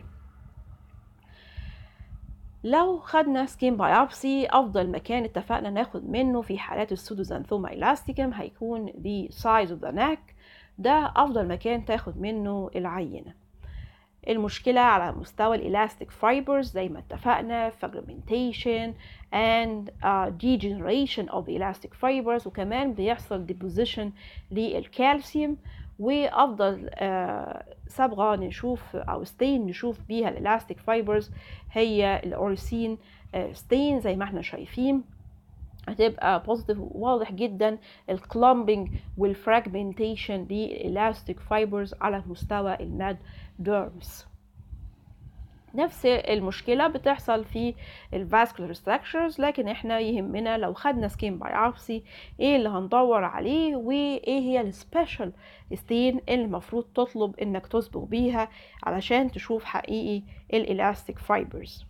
لو خدنا سكين بايوبسي افضل مكان اتفقنا ناخد منه في حالات السودوزانثوما الاستيكم هيكون the size of the neck ده افضل مكان تاخد منه العينه المشكلة على مستوى الإلاستيك فايبرز زي ما اتفقنا fragmentation and uh, degeneration of the elastic fibers وكمان بيحصل deposition للكالسيوم وافضل صبغه نشوف او ستين نشوف بيها الالاستيك فايبرز هي الاوريسين ستين زي ما احنا شايفين هتبقى بوزيتيف واضح جدا الكلامبنج والفراجمنتيشن للالاستيك فايبرز على مستوى الماد ديرمز نفس المشكلة بتحصل في الفاسكولار ستراكشرز لكن احنا يهمنا لو خدنا سكين بايوبسي ايه اللي هندور عليه وايه هي السبيشال ستين اللي المفروض تطلب انك تصبغ بيها علشان تشوف حقيقي الالاستيك فايبرز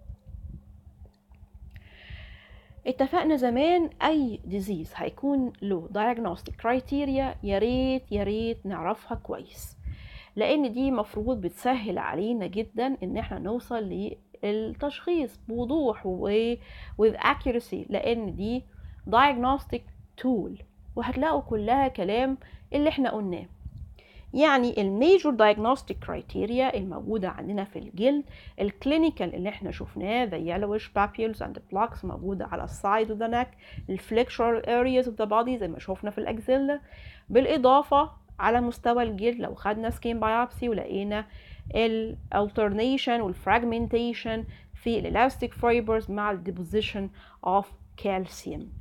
اتفقنا زمان اي ديزيز هيكون له diagnostic criteria يا ريت يا ريت نعرفها كويس لان دي مفروض بتسهل علينا جدا ان احنا نوصل للتشخيص بوضوح و with accuracy لان دي diagnostic tool وهتلاقوا كلها كلام اللي احنا قلناه يعني الميجور diagnostic criteria الموجودة عندنا في الجلد الكلينيكال اللي احنا شفناه the yellowish papules and the plaques موجودة على السايد of the neck الفليكشر areas of the body زي ما شفنا في الأكزيلا بالإضافة على مستوى الجلد لو خدنا سكين بايوبسي ولقينا الالترنيشن والفراجمنتيشن في الالاستيك فايبرز مع الديبوزيشن اوف كالسيوم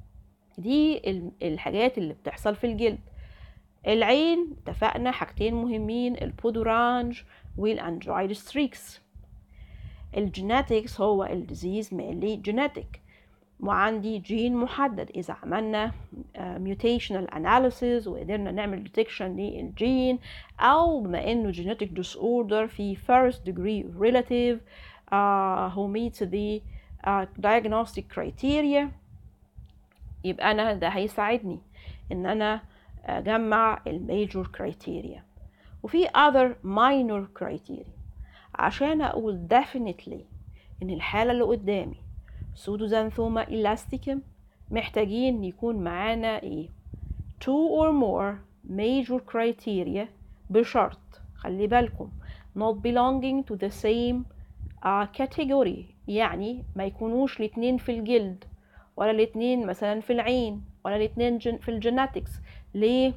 دي الحاجات اللي بتحصل في الجلد العين اتفقنا حاجتين مهمين البودورانج والانجويد ستريكس الجيناتكس هو الديزيز مالي جيناتيك وعندي جين محدد اذا عملنا ميوتيشنال اناليسيز وقدرنا نعمل ديتكشن للجين او بما انه genetic disorder في first degree relative uh, who meets the uh, diagnostic criteria يبقى انا ده هيساعدني ان انا اجمع الميجور كرايتيريا وفي other minor criteria عشان اقول definitely ان الحالة اللي قدامي سودوزانثوما إلاستيكم محتاجين يكون معانا ايه two or more major criteria بشرط خلي بالكم not belonging to the same uh, category يعني ما يكونوش الاتنين في الجلد ولا الاتنين مثلا في العين ولا الاتنين جن في الجيناتكس ليه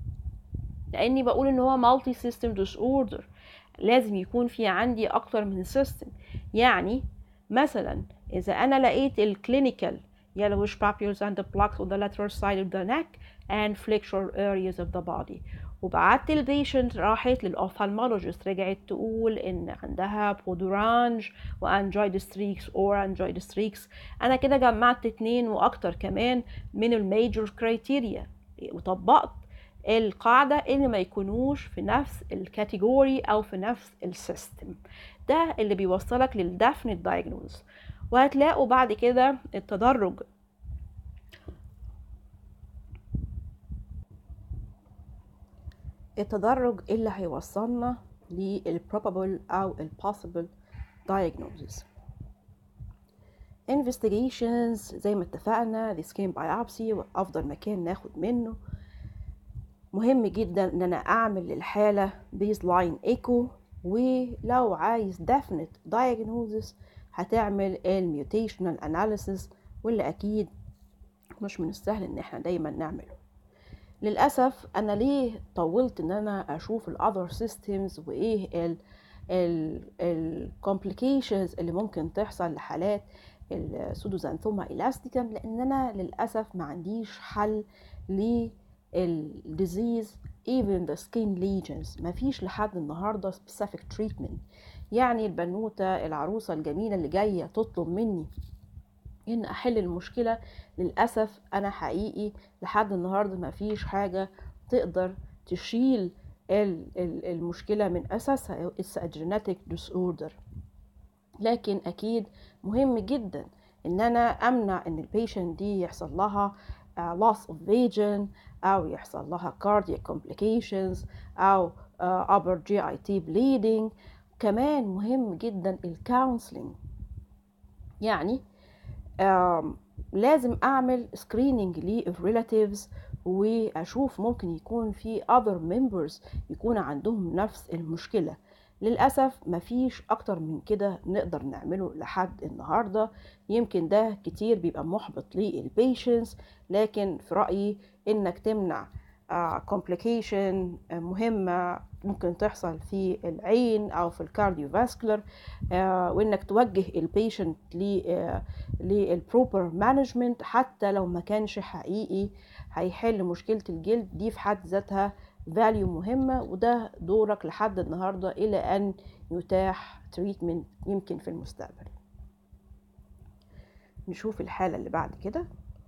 لاني بقول ان هو مالتي سيستم ديس اوردر لازم يكون في عندي اكتر من سيستم يعني مثلا اذا انا لقيت الكلينيكال yellowish papules and the plaques on the lateral side of the neck and flexural areas of the body وبعت البيشنت راحت للاوفالمولوجيست رجعت تقول ان عندها بودورانج وانجويد ستريكس اور انجويد ستريكس انا كده جمعت اتنين واكتر كمان من الميجور كرايتيريا وطبقت القاعدة ان ما يكونوش في نفس الكاتيجوري او في نفس السيستم ده اللي بيوصلك للدفنت دايجنوز وهتلاقوا بعد كده التدرج التدرج اللي هيوصلنا للبروبابل او البوسيبل diagnosis investigations زي ما اتفقنا the skin biopsy وافضل مكان ناخد منه مهم جدا ان انا اعمل للحاله بيز لاين ايكو ولو عايز definite diagnosis هتعمل الميوتيشنال اناليسيس واللي اكيد مش من السهل ان احنا دايما نعمله للاسف انا ليه طولت ان انا اشوف الاذر سيستمز وايه ال ال الكومبليكيشنز اللي ممكن تحصل لحالات السودوزانثوما الاستيكم لان انا للاسف ما عنديش حل للديزيز even the skin lesions ما فيش لحد النهارده specific treatment يعني البنوتة العروسة الجميلة اللي جاية تطلب مني ان احل المشكلة للأسف انا حقيقي لحد النهاردة ما فيش حاجة تقدر تشيل المشكلة من أساسها it's a genetic disorder لكن أكيد مهم جدا إن أنا أمنع إن البيشنت دي يحصل لها uh, loss of vision أو يحصل لها cardiac complications أو uh, upper GIT bleeding كمان مهم جدا الكونسلنج يعني uh, لازم أعمل screening للريلاتيفز واشوف ممكن يكون في other members يكون عندهم نفس المشكله للاسف مفيش اكتر من كده نقدر نعمله لحد النهارده يمكن ده كتير بيبقى محبط للبيشنس لكن في رايي انك تمنع كومبليكيشن مهمة ممكن تحصل في العين أو في الكارديوفاسكولار وإنك توجه البيشنت للبروبر مانجمنت حتى لو ما كانش حقيقي هيحل مشكلة الجلد دي في حد ذاتها فاليو مهمة وده دورك لحد النهاردة إلى أن يتاح تريتمنت يمكن في المستقبل نشوف الحالة اللي بعد كده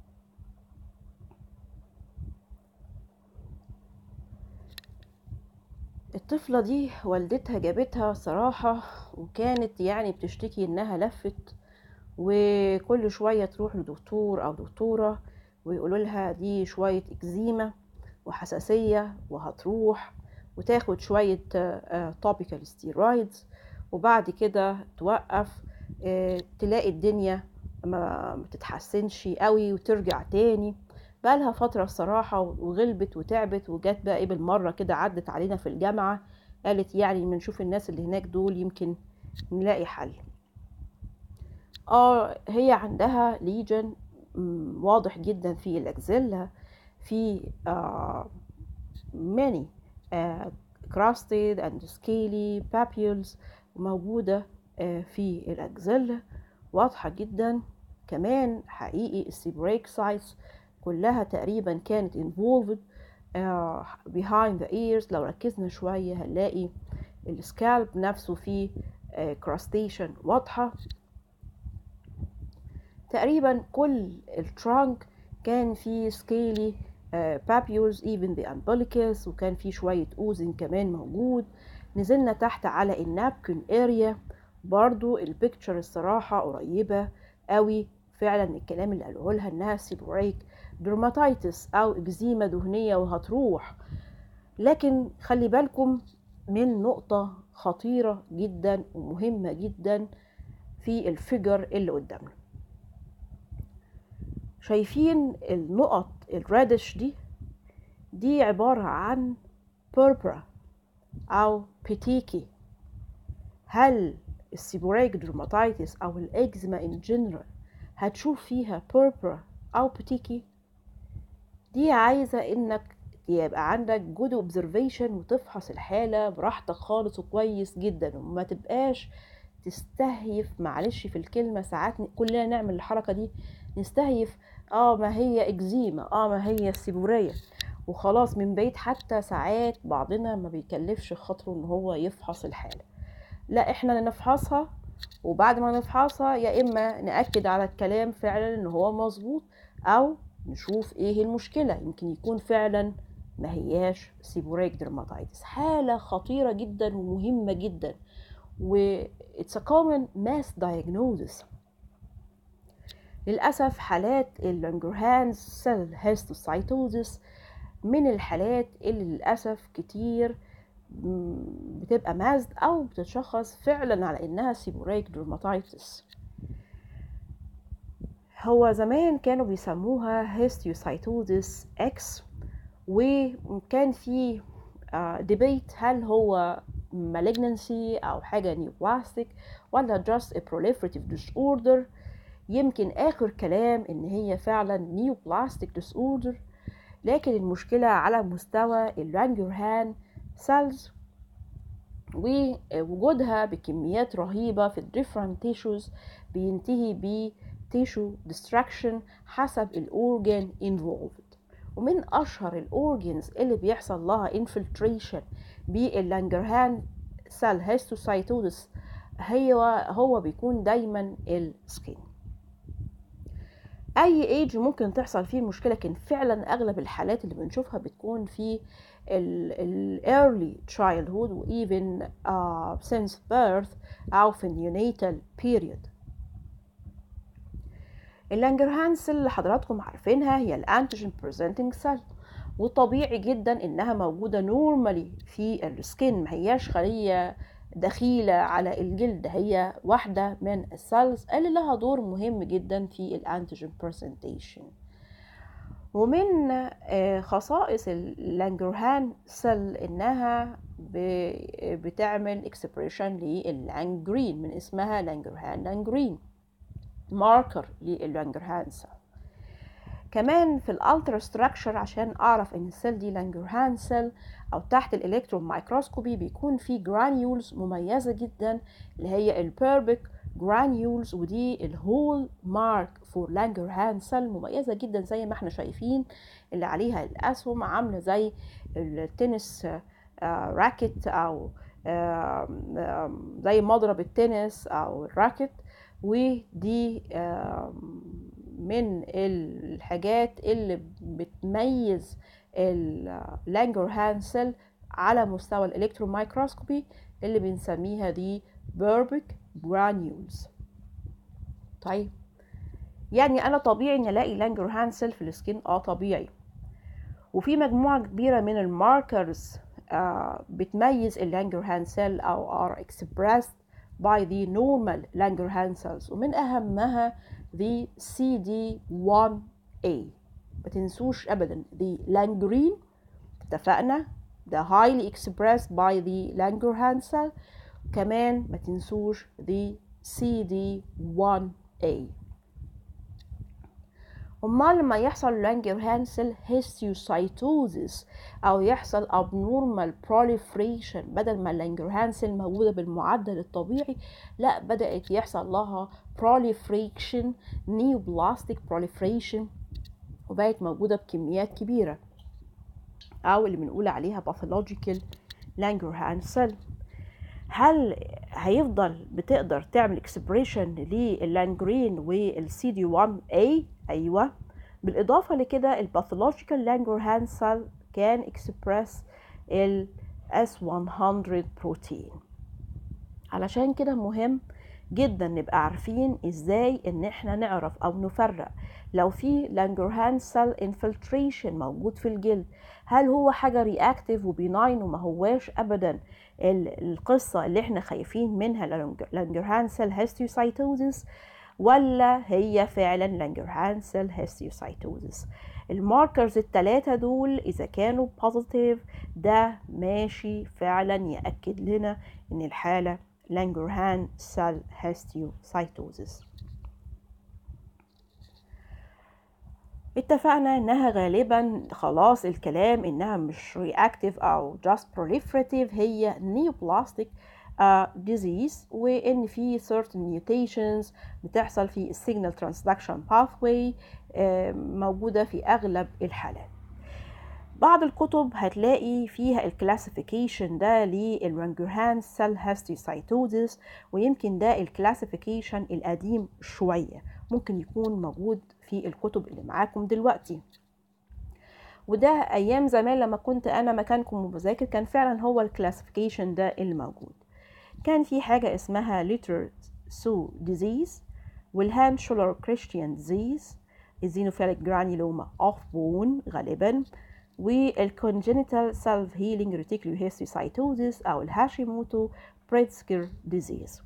الطفلة دي والدتها جابتها صراحة وكانت يعني بتشتكي انها لفت وكل شوية تروح لدكتور او دكتورة ويقولوا لها دي شوية اكزيما وحساسية وهتروح وتاخد شوية توبيكال ستيرويدز وبعد كده توقف تلاقي الدنيا ما تتحسنش قوي وترجع تاني بقالها فترة الصراحة وغلبت وتعبت وجت بقى ايه بالمرة كده عدت علينا في الجامعة قالت يعني ما نشوف الناس اللي هناك دول يمكن نلاقي حل اه هي عندها ليجن واضح جدا في الاكزيلا في آه many آه crusted and scaly papules موجودة آه في الاكزيلا واضحة جدا كمان حقيقي السيبريك سايتس كلها تقريبا كانت involved uh, behind the ears لو ركزنا شوية هنلاقي السكالب نفسه فيه uh, crustation واضحة تقريبا كل الترانك كان فيه سكيلي بابيولز even the umbilicus وكان فيه شوية اوزن كمان موجود نزلنا تحت على النابكن اريا برضو البيكتشر الصراحة قريبة قوي فعلا الكلام اللي قالوه لها انها سيبوريك درماتيتس او اكزيما دهنيه وهتروح لكن خلي بالكم من نقطه خطيره جدا ومهمه جدا في الفيجر اللي قدامنا شايفين النقط الرادش دي دي عباره عن بيربرا او بيتيكي هل السيبوريك درماتيتس او الاكزيما ان جنرال هتشوف فيها بيربرا او بيتيكي دي عايزة انك يبقى عندك جود اوبزرفيشن وتفحص الحالة براحتك خالص وكويس جدا وما تبقاش تستهيف معلش في الكلمة ساعات كلنا نعمل الحركة دي نستهيف اه ما هي اكزيما اه ما هي السيبورية وخلاص من بعيد حتى ساعات بعضنا ما بيكلفش خاطره ان هو يفحص الحالة لا احنا نفحصها وبعد ما نفحصها يا اما ناكد على الكلام فعلا ان هو مظبوط او نشوف ايه المشكله يمكن يكون فعلا ما هياش سيبوريك درماتايتس حاله خطيره جدا ومهمه جدا و it's a common mass diagnosis للأسف حالات اللانجرهانز سيل هيستوسايتوزيس من الحالات اللي للأسف كتير بتبقى مازد أو بتتشخص فعلا على إنها سيبوريك درماتايتس هو زمان كانوا بيسموها هيستيوسايتوزيس اكس وكان في ديبيت هل هو malignancy او حاجه نيوبلاستيك ولا just a proliferative disorder يمكن اخر كلام ان هي فعلا نيوبلاستيك disorder لكن المشكله على مستوى اللانجرهان سيلز ووجودها بكميات رهيبه في different tissues بينتهي ب tissue destruction حسب الاورجان involved ومن اشهر الاورجنز اللي بيحصل لها infiltration باللانجرهان سيل هيستوسايتوزس هي هو بيكون دايما السكين اي ايج ممكن تحصل فيه مشكله لكن فعلا اغلب الحالات اللي بنشوفها بتكون في ال early childhood و even uh, since birth او في neonatal period اللانجرهانس اللي حضراتكم عارفينها هي الانتيجين بريزنتنج سيل وطبيعي جدا انها موجوده نورمالي في السكين ما هياش خليه دخيله على الجلد هي واحده من السيلز اللي لها دور مهم جدا في الانتيجين برزنتيشن ومن خصائص اللانجرهان سيل انها بتعمل اكسبريشن لللانجرين من اسمها لانجرهان لانجرين ماركر لللانجرهان سيل كمان في الالترا ستراكشر عشان اعرف ان السيل دي لانجرهان سيل او تحت الالكترون مايكروسكوبي بيكون في جرانيولز مميزه جدا اللي هي البيربك جرانيولز ودي الهول مارك فور لانجرهان سيل مميزه جدا زي ما احنا شايفين اللي عليها الاسهم عامله زي التنس راكت او زي مضرب التنس او الراكت ودي من الحاجات اللي بتميز اللانجرهان سيل على مستوى الالكترون مايكروسكوبي اللي بنسميها دي بيربك جرانيولز طيب يعني انا طبيعي ان الاقي لانجرهان سيل في السكين اه طبيعي وفي مجموعه كبيره من الماركرز آه بتميز اللانجرهان سيل او are expressed by the normal Langerhans cells ومن أهمها the CD1A ما تنسوش أبدا the Langerine اتفقنا ده highly expressed by the Langerhans cell كمان ما تنسوش the CD1A امال لما يحصل لانجرهان سيل هيستيوسايتوزيس او يحصل abnormal proliferation بدل ما اللانجرهان سيل موجوده بالمعدل الطبيعي لا بدات يحصل لها proliferation neoplastic proliferation وبقت موجوده بكميات كبيره او اللي بنقول عليها pathological لانجرهان سيل هل هيفضل بتقدر تعمل اكسبريشن للانجرين والسي دي 1 اي ايوه بالاضافه لكده الباثولوجيكال لانجرهان سيل كان اكسبريس ال S100 بروتين علشان كده مهم جدا نبقى عارفين ازاي ان احنا نعرف او نفرق لو في لانجرهان سيل انفلتريشن موجود في الجلد هل هو حاجة رياكتيف وبيناين وما هواش ابدا القصة اللي احنا خايفين منها لانجرهان سيل هيستيوسايتوزيس ولا هي فعلا لانجرهان سيل هيستيوسايتوزيس الماركرز الثلاثة دول إذا كانوا بوزيتيف ده ماشي فعلا يأكد لنا إن الحالة لانجرهان سيل هيستيوسايتوزيس اتفقنا انها غالبا خلاص الكلام انها مش reactive او just proliferative هي neoplastic uh, disease وان في certain mutations بتحصل في السيجنال transduction pathway uh, موجودة في اغلب الحالات بعض الكتب هتلاقي فيها الكلاسيفيكيشن ده للرانجرهان سيل هيستيوسايتوزيس ويمكن ده الكلاسيفيكيشن القديم شوية ممكن يكون موجود في الكتب اللي معاكم دلوقتي وده ايام زمان لما كنت انا مكانكم وبذاكر كان فعلا هو الكلاسيفيكيشن ده اللي موجود كان في حاجة اسمها ليتر سو ديزيز والهاند شولر كريستيان ديزيز الزينوفيليك جرانيلوما اوف بون غالبا والكونجنتال سيلف هيلينج ريتيكولو هيستيوسايتوزيس او الهاشيموتو بريتسكر ديزيز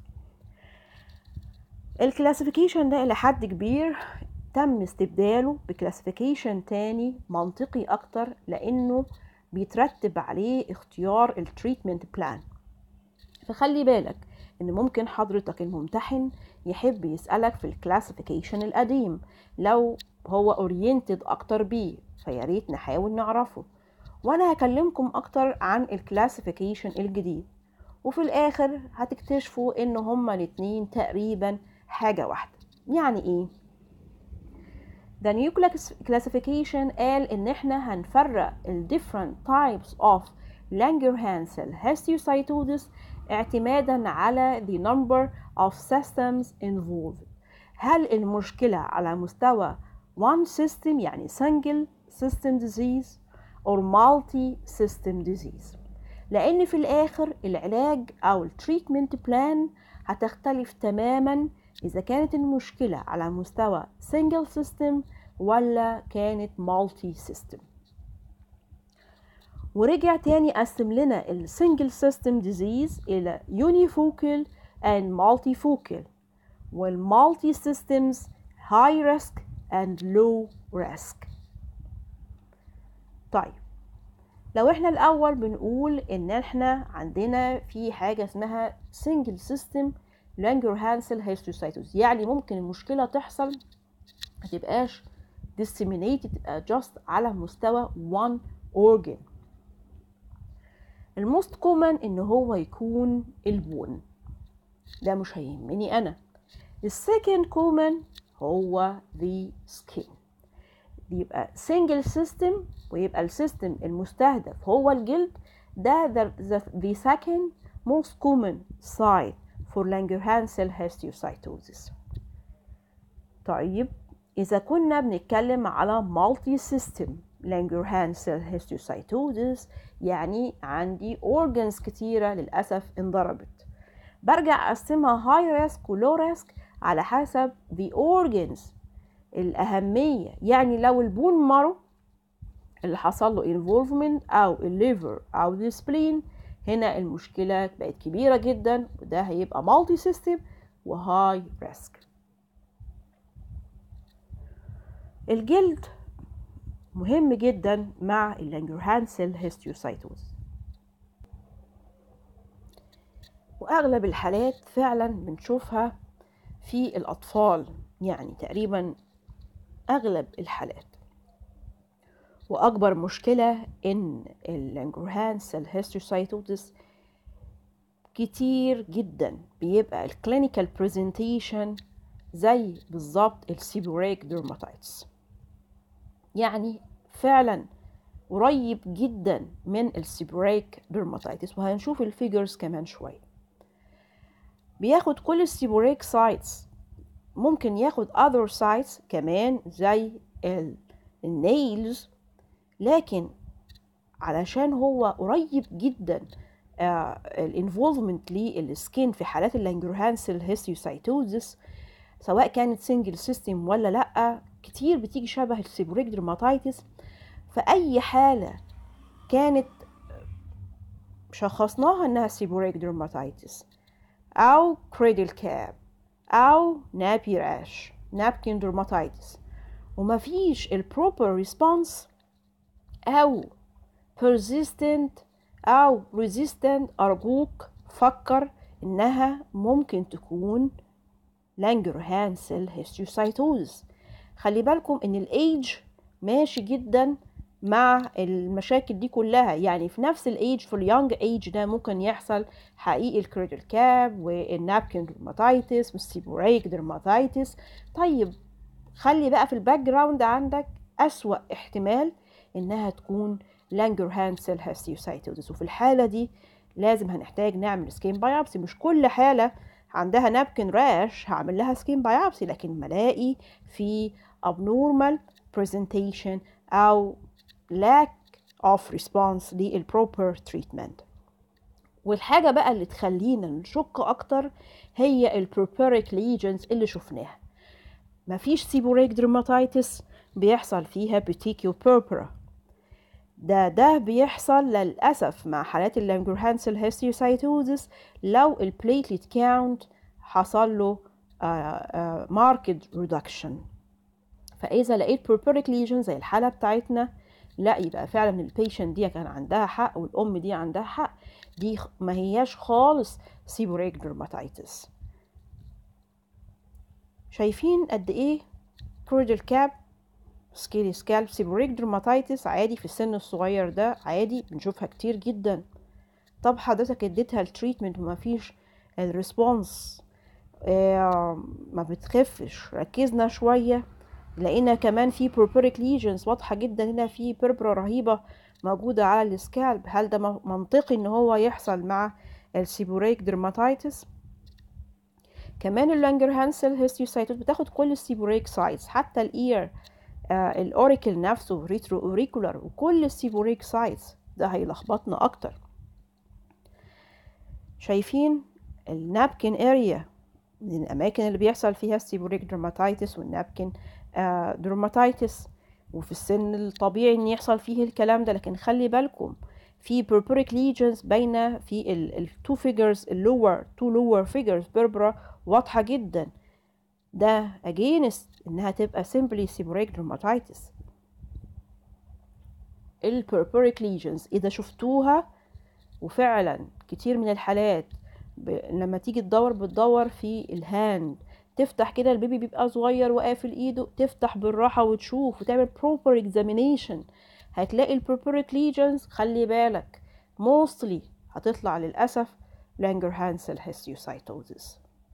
الكلاسيفيكيشن ده الى حد كبير تم استبداله بكلاسيفيكيشن تاني منطقي اكتر لانه بيترتب عليه اختيار التريتمنت بلان فخلي بالك ان ممكن حضرتك الممتحن يحب يسألك في الكلاسيفيكيشن القديم لو هو اورينتد اكتر بيه فياريت نحاول نعرفه وانا هكلمكم اكتر عن الكلاسيفيكيشن الجديد وفي الاخر هتكتشفوا ان هما الاتنين تقريبا حاجة واحدة يعني ايه The new classification قال ان احنا هنفرق ال different types of Langerhans cell histiocytosis اعتمادا على the number of systems involved هل المشكلة على مستوى one system يعني single system disease or multi system disease لأن في الآخر العلاج أو التريتمنت بلان هتختلف تماما إذا كانت المشكلة على مستوى single system ولا كانت multi system ورجع تاني قسم لنا ال single system disease إلى unifocal and multifocal وال multi systems high risk and low risk طيب لو احنا الأول بنقول إن احنا عندنا في حاجة اسمها single system لانجرهان سيل هيستوسايتوز يعني ممكن المشكلة تحصل ما تبقاش disseminated تبقى just على مستوى one organ الموست كومن ان هو يكون البون ده مش هيهمني انا السكند كومن هو the skin يبقى single system ويبقى السيستم المستهدف هو الجلد ده the, the, the second most common site for Langerhans cell histiocytosis طيب إذا كنا بنتكلم على multi system Langerhans cell histiocytosis يعني عندي organs كتيرة للأسف انضربت برجع أقسمها high risk و low risk على حسب the organs الأهمية يعني لو البون مارو اللي حصل له involvement أو الليفر أو السبلين هنا المشكلة بقت كبيرة جدا وده هيبقى مالتي سيستم وهاي ريسك الجلد مهم جدا مع اللانجرهان سيل هيستيوسايتوز واغلب الحالات فعلا بنشوفها في الاطفال يعني تقريبا اغلب الحالات واكبر مشكله ان اللانجرهان سيل هيستيوسايتوز كتير جدا بيبقى الكلينيكال برزنتيشن زي بالظبط السيبوريك ديرماتايتس يعني فعلا قريب جدا من السيبوريك ديرماتايتس وهنشوف الفيجرز كمان شويه بياخد كل السيبوريك سايتس ممكن ياخد other sites كمان زي النيلز لكن علشان هو قريب جدا الانفولفمنت للسكين في حالات اللانجرهانسل هيستيوسايتوزس سواء كانت سنجل سيستم ولا لا كتير بتيجي شبه السيبوريك درماتايتس فأي حالة كانت شخصناها انها سيبوريك درماتايتس او كريدل كاب او نابي راش نابكين درماتايتس ومفيش البروبر ريسبونس او persistent او resistant ارجوك فكر انها ممكن تكون لانجرهان سيل هيستيوسايتوز خلي بالكم ان الايج ماشي جدا مع المشاكل دي كلها يعني في نفس الايج في اليونج ايج ده ممكن يحصل حقيقي الكريدل كاب والنابكن درماتايتس والسيبوريك درماتايتس طيب خلي بقى في الباك جراوند عندك اسوأ احتمال انها تكون لانجرهان سيل هيستيوسايتوزس وفي الحالة دي لازم هنحتاج نعمل سكين بايوبسي مش كل حالة عندها نابكن راش هعمل لها سكين بايوبسي لكن ملاقي في abnormal presentation أو lack of response للproper treatment والحاجة بقى اللي تخلينا نشك أكتر هي البروبيريك ليجنز اللي شفناها مفيش سيبوريك درماتايتس بيحصل فيها بيتيكيو بيربرا ده ده بيحصل للأسف مع حالات اللانجرهانسل هيستيوسايتوزس لو البليتليت كاونت حصل له ماركت ريدكشن فإذا لقيت purpuric lesion زي الحالة بتاعتنا لا يبقى فعلا البيشنت دي كان عندها حق والأم دي عندها حق دي ما هياش خالص سيبوريك درماتايتس شايفين قد ايه برودل كاب سكيلي سكالب سيبوريك درماتايتس عادي في السن الصغير ده عادي بنشوفها كتير جدا طب حضرتك اديتها التريتمنت وما فيش الريسبونس آه ما بتخفش ركزنا شوية لقينا كمان في purpuric lesions واضحة جدا هنا في بيربرا رهيبة موجودة على السكالب هل ده منطقي ان هو يحصل مع السيبوريك درماتايتس كمان اللانجرهانسل هيستيوسايتوس بتاخد كل السيبوريك سايتس حتى الاير آه الاوريكل نفسه ريترو اوريكولار وكل السيبوريك سايتس ده هيلخبطنا اكتر شايفين النابكن اريا من الاماكن اللي بيحصل فيها السيبوريك درماتايتس والنابكن آه درماتايتس وفي السن الطبيعي ان يحصل فيه الكلام ده لكن خلي بالكم في purpuric lesions باينه في التو فيجرز اللور تو لور فيجرز بيربرا واضحه جدا ده against انها تبقى simply seborrheic dermatitis البربوريك lesions اذا شفتوها وفعلا كتير من الحالات ب... لما تيجي تدور بتدور في الهاند تفتح كده البيبي بيبقى صغير وقافل ايده تفتح بالراحة وتشوف وتعمل proper examination هتلاقي البروبوريك lesions خلي بالك mostly هتطلع للأسف Langerhans histiocytosis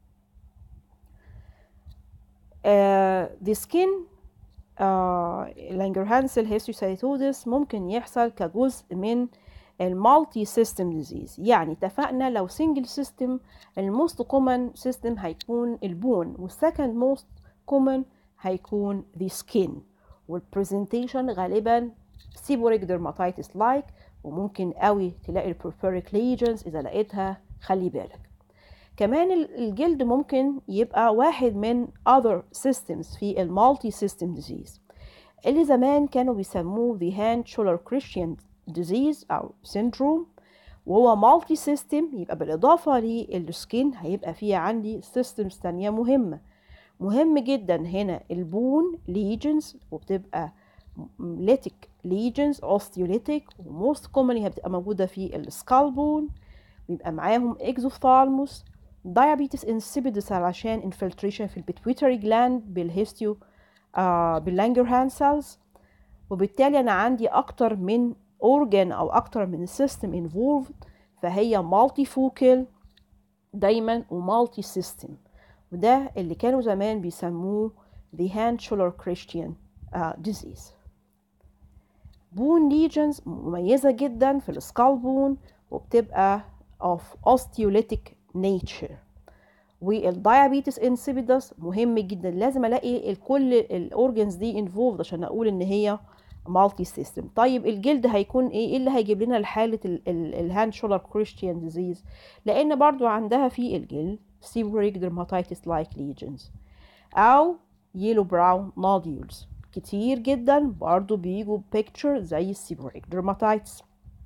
uh, the skin لانجرهانسل uh, histiocytosis ممكن يحصل كجزء من المالتي سيستم ديزيز يعني اتفقنا لو سنجل سيستم الموست كومن سيستم هيكون البون والسكند موست كومن هيكون the skin والبرزنتيشن غالبا سيبوريك dermatitis لايك وممكن قوي تلاقي البروبيريك ليجنز اذا لقيتها خلي بالك كمان الجلد ممكن يبقى واحد من other systems في المالتي سيستم ديزيز اللي زمان كانوا بيسموه the hand shoulder Christian disease أو syndrome وهو مالتي سيستم يبقى بالإضافة للسكين هيبقى فيها عندي systems تانية مهمة مهم جدا هنا البون ليجنز وبتبقى ليتك ليجنز اوستيوليتيك وموست كومنلي هتبقى موجودة في السكال بون بيبقى معاهم اكزوثالموس diabetes insipidus علشان infiltration في البيتويتري جلاند بالهيستيو آه باللانجرهان سيلز وبالتالي انا عندي اكتر من organ او اكتر من system involved فهي multi focal دايما ومالتي سيستم وده اللي كانوا زمان بيسموه the hand shoulder Christian uh, disease بون lesions مميزة جدا في السكال بون وبتبقى of osteolytic nature والدايابيتس انسيبيدس مهم جدا لازم الاقي كل الاورجنز دي انفولد عشان اقول ان هي مالتي سيستم طيب الجلد هيكون ايه ايه اللي هيجيب لنا لحاله الهاند شولر كريستيان ديزيز لان برضو عندها في الجلد سيبوريك درماتيتس لايك ليجنز او يلو براون نوديولز كتير جدا برضو بيجوا بيكتشر زي السيبوريك درماتيتس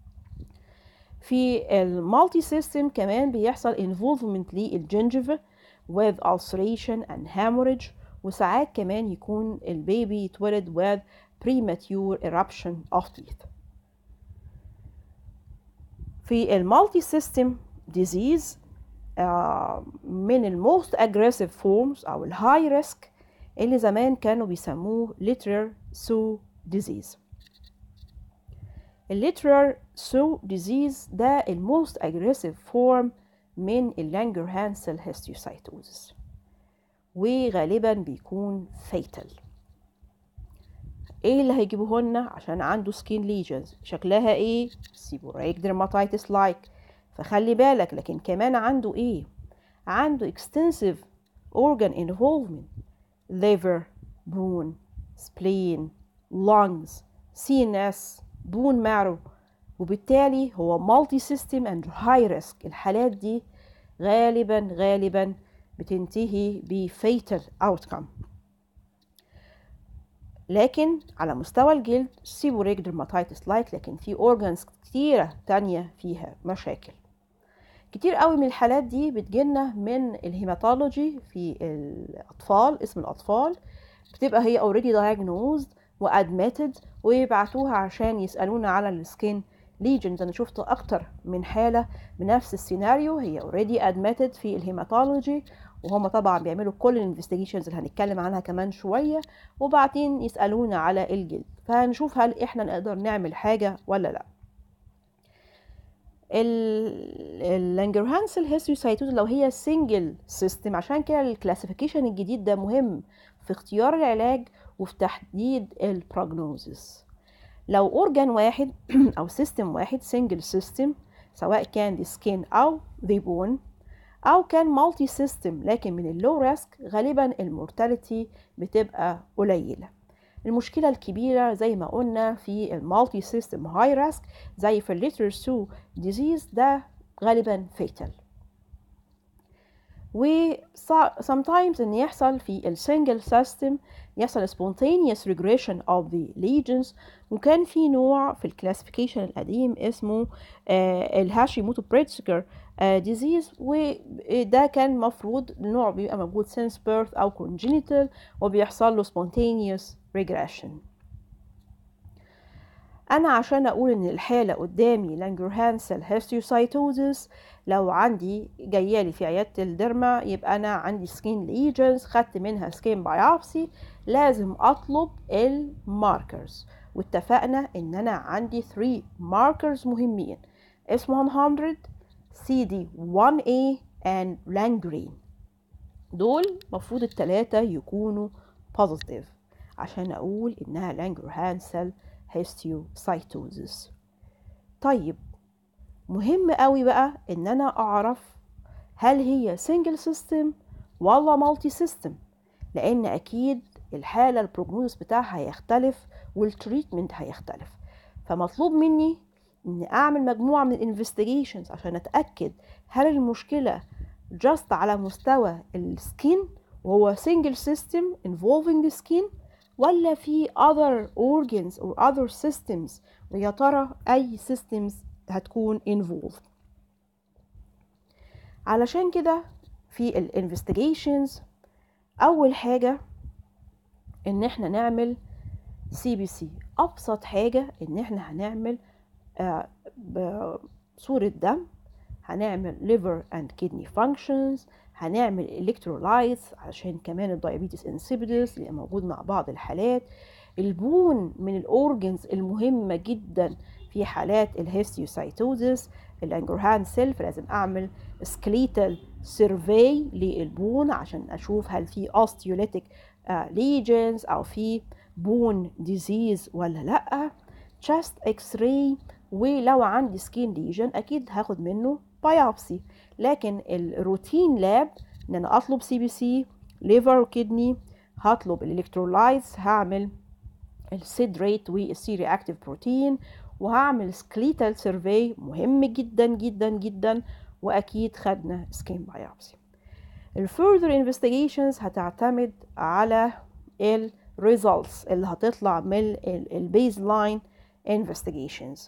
في المالتي سيستم كمان بيحصل involvement للجنجفة with ulceration and hemorrhage وساعات كمان يكون البيبي يتولد with premature eruption of teeth في المالتي سيستم disease uh, من الموست aggressive forms أو الهاي ريسك اللي زمان كانوا بيسموه literal سو disease الليترال سو ديزيز ده الموست اجريسيف فورم من اللانجرهانسل هيستيوسايتوزس وغالبا بيكون فيتال ايه اللي هيجيبوه لنا عشان عنده سكين ليجنز شكلها ايه سيبوريك درماتيتس لايك فخلي بالك لكن كمان عنده ايه عنده extensive organ involvement liver bone spleen lungs CNS بون مارو وبالتالي هو مالتي سيستم اند هاي ريسك الحالات دي غالبا غالبا بتنتهي بفيتال اوتكم لكن على مستوى الجلد سيبوريك درماتيتس لايك لكن في اورجانز كتيرة تانية فيها مشاكل كتير قوي من الحالات دي بتجيلنا من الهيماتولوجي في الاطفال اسم الاطفال بتبقى هي اوريدي diagnosed وادميتد ويبعتوها عشان يسالونا على السكين ليجنز انا شفت اكتر من حاله بنفس السيناريو هي اوريدي ادميتد في الهيماتولوجي وهم طبعا بيعملوا كل الانفستيجيشنز اللي هنتكلم عنها كمان شويه وبعدين يسالونا على الجلد فهنشوف هل احنا نقدر نعمل حاجه ولا لا اللانجرهانسل هيستيوسايتوز لو هي سنجل سيستم عشان كده الكلاسيفيكيشن الجديد ده مهم في اختيار العلاج وفي تحديد البروجنوزس لو اورجان واحد او سيستم واحد سنجل سيستم سواء كان دي سكين او دي بون او كان مالتي سيستم لكن من اللو ريسك غالبا المورتاليتي بتبقى قليله المشكله الكبيره زي ما قلنا في المالتي سيستم هاي ريسك زي في الليتر سو ديزيز ده غالبا فيتال و sometimes ان يحصل في السنجل سيستم يحصل spontaneous regression of the lesions وكان في نوع في الكلاسيفيكيشن القديم اسمه آه الهاشيموتو بريتسكر آه disease وده كان مفروض النوع بيبقى موجود since birth أو congenital وبيحصل له spontaneous regression انا عشان اقول ان الحاله قدامي لانجرهانسل هيستيوسايتوزس لو عندي جايالي في عياده الدرما يبقى انا عندي سكين ليجنز خدت منها سكين بايوبسي لازم اطلب الماركرز واتفقنا ان انا عندي 3 ماركرز مهمين اس 100 سي دي 1A and Langrene دول مفروض التلاتة يكونوا positive عشان أقول إنها Langerhans histiocytosis طيب مهم قوي بقى إن أنا أعرف هل هي single system ولا multi system لأن أكيد الحالة البروجنوز بتاعها هيختلف والتريتمنت هيختلف فمطلوب مني ان اعمل مجموعه من الانفستيجيشنز عشان اتاكد هل المشكله جاست على مستوى السكين وهو single system involving the skin ولا في other organs or other systems ويا ترى اي systems هتكون involved علشان كده في الانفستيجيشنز اول حاجه ان احنا نعمل سي بي سي ابسط حاجه ان احنا هنعمل آه بصوره دم هنعمل liver and kidney functions هنعمل electrolytes عشان كمان الدايابيتس insipidus اللي موجود مع بعض الحالات البون من الاورجنز المهمه جدا في حالات الهيستيوسايتوزس الانجرهان سيل فلازم اعمل سكليتال سيرفي للبون عشان اشوف هل في اوستيوليتيك ليجنز او في بون ديزيز ولا لا تشست اكس راي ولو عندي سكين ليجن اكيد هاخد منه بايوبسي لكن الروتين لاب ان انا اطلب سي بي سي ليفر وكدني هطلب الالكترولايتس هعمل السيدريت والسي رياكتيف بروتين وهعمل سكليتال سيرفي مهم جدا جدا جدا واكيد خدنا سكين بايوبسي الفurther انفستيجيشنز هتعتمد على الريزلتس اللي هتطلع من البيز لاين انفستيجيشنز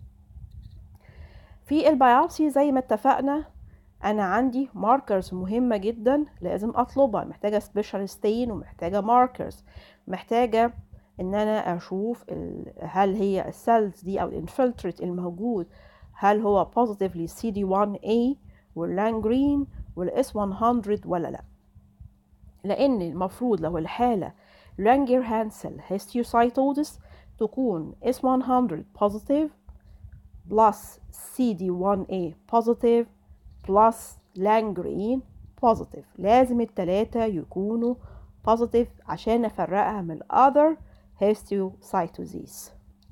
في البيوبسي زي ما اتفقنا انا عندي ماركرز مهمة جدا لازم اطلبها محتاجة سبيشال ستين ومحتاجة ماركرز محتاجة ان انا اشوف هل هي السيلز دي او الانفلتريت الموجود هل هو بوزيتيف للسي دي 1 a واللانجرين والاس 100 ولا لا لان المفروض لو الحالة لانجر هانسل هيستيوسايتوزس تكون اس 100 positive plus CD1A positive plus Langrene positive لازم التلاتة يكونوا positive عشان أفرقها من other histiocytosis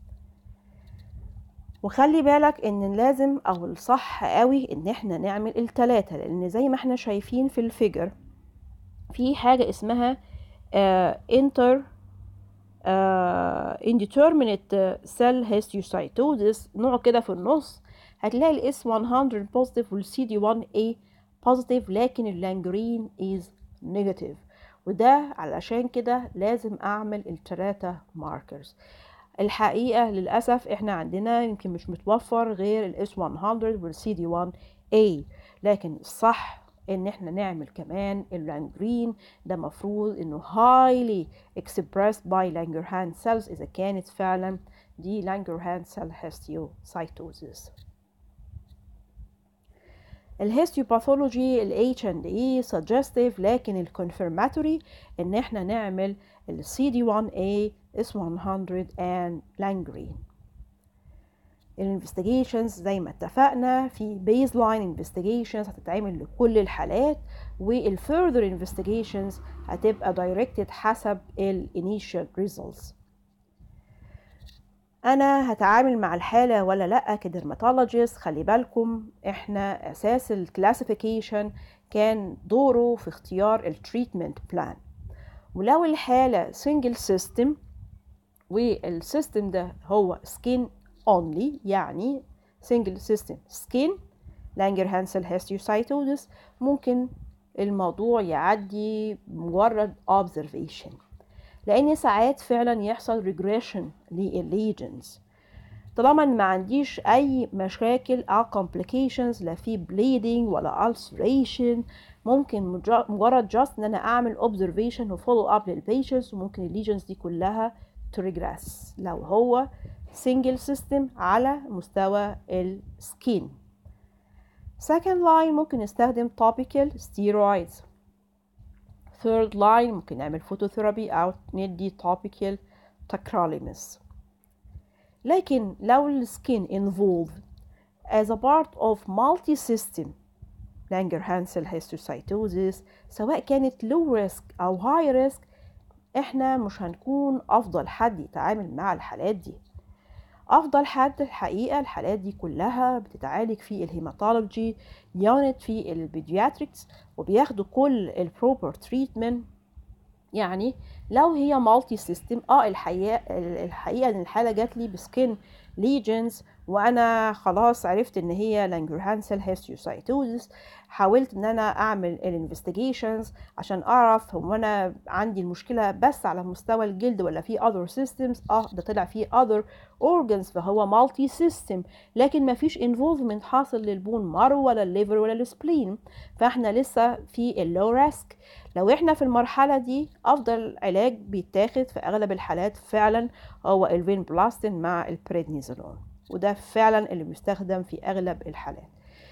وخلي بالك ان لازم او الصح قوي ان احنا نعمل التلاتة لان زي ما احنا شايفين في الفيجر في حاجة اسمها uh, inter uh, indeterminate cell histiocytosis نوع كده في النص هتلاقي الاس 100 بوزيتيف والسي دي 1 a بوزيتيف لكن اللانجرين is نيجاتيف وده علشان كده لازم اعمل التلاتة ماركرز الحقيقة للأسف احنا عندنا يمكن مش متوفر غير الاس 100 والسي دي 1 a لكن الصح ان احنا نعمل كمان اللانجرين ده مفروض انه highly expressed by Langerhans cells اذا كانت فعلا دي Langerhans cell histiocytosis الهيستيوباثولوجي ال H&E suggestive لكن الكونفirmatory ان احنا نعمل ال CD1A S100 and Langrene الانفستيجيشنز زي ما اتفقنا في بيز لاين انفستيجيشنز هتتعمل لكل الحالات والفurther انفستيجيشنز هتبقى دايركتد حسب الانيشال ريزلتس انا هتعامل مع الحاله ولا لا كدرماتولوجيست خلي بالكم احنا اساس الكلاسيفيكيشن كان دوره في اختيار التريتمنت بلان ولو الحاله سنجل سيستم والسيستم ده هو سكين only يعني single system skin Langerhans histiocytosis ممكن الموضوع يعدي مجرد observation لان ساعات فعلا يحصل regression للليجنز طالما ان ما عنديش اي مشاكل او complications لا في bleeding ولا ulceration ممكن مجرد just ان انا اعمل observation و follow up للبيشنتس وممكن الليجنز دي كلها to regress لو هو single system على مستوى السكين second line ممكن نستخدم topical steroids third line ممكن نعمل فوتوثيرابي أو ندي topical tacrolimus لكن لو السكين involved as a part of multi-system Langerhans histiocytosis سواء كانت low risk أو high risk احنا مش هنكون أفضل حد يتعامل مع الحالات دي أفضل حد الحقيقة الحالات دي كلها بتتعالج في الهيماتولوجي يونت في البيدياتريكس وبياخدوا كل البروبر تريتمنت يعني لو هي مالتي سيستم اه الحقيقه الحقيقه ان الحاله جات لي بسكين ليجنز وانا خلاص عرفت ان هي لانجرهانسل هيستيوسايتوزس حاولت ان انا اعمل الانفستيجيشنز عشان اعرف هو انا عندي المشكله بس على مستوى الجلد ولا في other systems اه ده طلع في other organs فهو مالتي سيستم لكن ما فيش involvement حاصل للبون مارو ولا الليفر ولا السبلين فاحنا لسه في اللو ريسك لو احنا في المرحلة دي افضل علاج بيتاخد في اغلب الحالات فعلا هو الفين بلاستين مع البريدنيزولون وده فعلا اللي بيستخدم في اغلب الحالات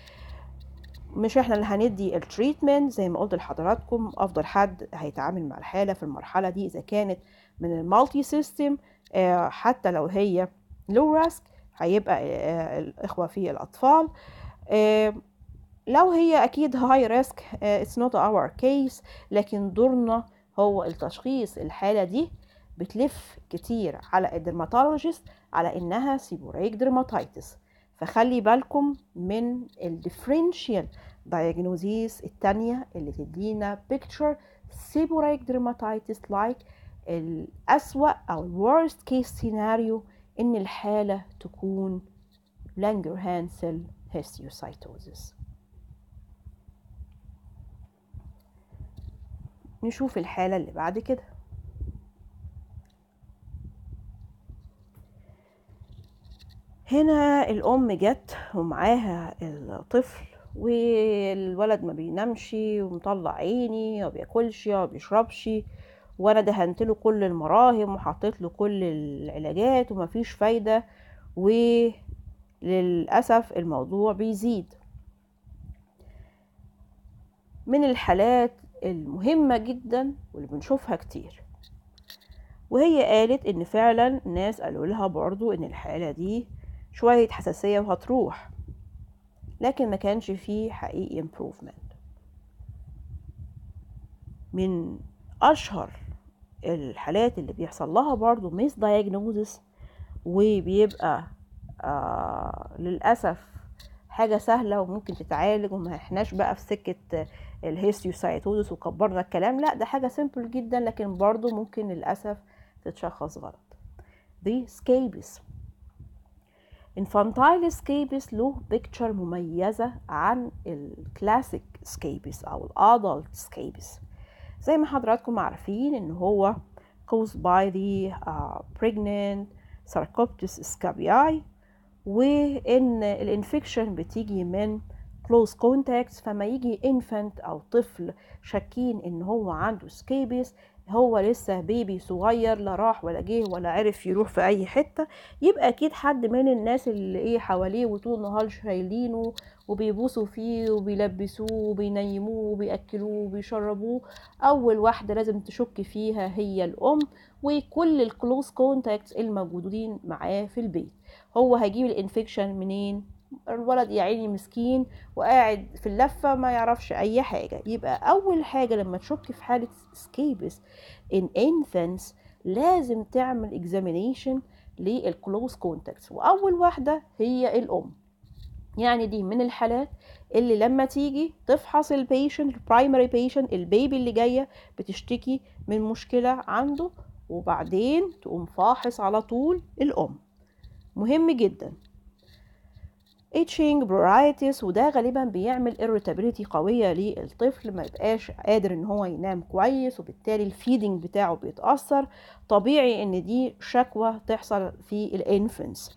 مش احنا اللي هندي التريتمنت زي ما قلت لحضراتكم افضل حد هيتعامل مع الحالة في المرحلة دي اذا كانت من المالتي سيستم حتى لو هي لو ريسك هيبقى آه، الاخوة في الاطفال آه، لو هي اكيد هاي ريسك اتس نوت اور كيس لكن دورنا هو التشخيص الحاله دي بتلف كتير على الدرماتولوجيست على انها سيبوريك درماتيتس فخلي بالكم من الديفرنشيال diagnosis التانية اللي تدينا picture سيبوريك درماتيتس لايك الأسوأ أو الورست كيس سيناريو إن الحالة تكون لانجرهانسل histiocytosis نشوف الحالة اللي بعد كده هنا الأم جت ومعاها الطفل والولد ما بينامش ومطلع عيني وما بياكلش وما بيشربش وانا دهنت له كل المراهم وحطيت له كل العلاجات ومفيش فايده وللاسف الموضوع بيزيد من الحالات المهمة جدا واللي بنشوفها كتير وهي قالت ان فعلا ناس قالوا لها برضو ان الحالة دي شوية حساسية وهتروح لكن ما كانش فيه حقيقي improvement من اشهر الحالات اللي بيحصل لها برضو ميس diagnosis وبيبقى آه للأسف حاجة سهلة وممكن تتعالج وما احناش بقى في سكة الهيستيوسايتوزس وكبرنا الكلام لا ده حاجة سيمبل جدا لكن برضو ممكن للأسف تتشخص غلط دي سكيبس infantile سكيبس له بيكتشر مميزة عن الكلاسيك سكيبس أو الادلت سكيبس زي ما حضراتكم عارفين ان هو caused by the uh, pregnant Sarcoptes scabiei وان الانفكشن بتيجي من close contacts فما يجي infant او طفل شاكين ان هو عنده سكيبس هو لسه بيبي صغير لا راح ولا جه ولا عرف يروح في اي حته يبقى اكيد حد من الناس اللي ايه حواليه وطول النهار شايلينه وبيبوسوا فيه وبيلبسوه وبينيموه وبياكلوه وبيشربوه اول واحده لازم تشك فيها هي الام وكل الكلوز كونتاكتس الموجودين معاه في البيت هو هيجيب الانفكشن منين الولد يا عيني مسكين وقاعد في اللفة ما يعرفش أي حاجة يبقى أول حاجة لما تشك في حالة سكيبس in infants لازم تعمل examination للكلوز كونتاكتس وأول واحدة هي الأم يعني دي من الحالات اللي لما تيجي تفحص البيشنت البرايمري بيشنت البيبي اللي جايه بتشتكي من مشكله عنده وبعدين تقوم فاحص على طول الام مهم جدا itching برايتس وده غالبا بيعمل irritability قوية للطفل ما يبقاش قادر ان هو ينام كويس وبالتالي الفيدنج بتاعه بيتأثر طبيعي ان دي شكوى تحصل في الانفنس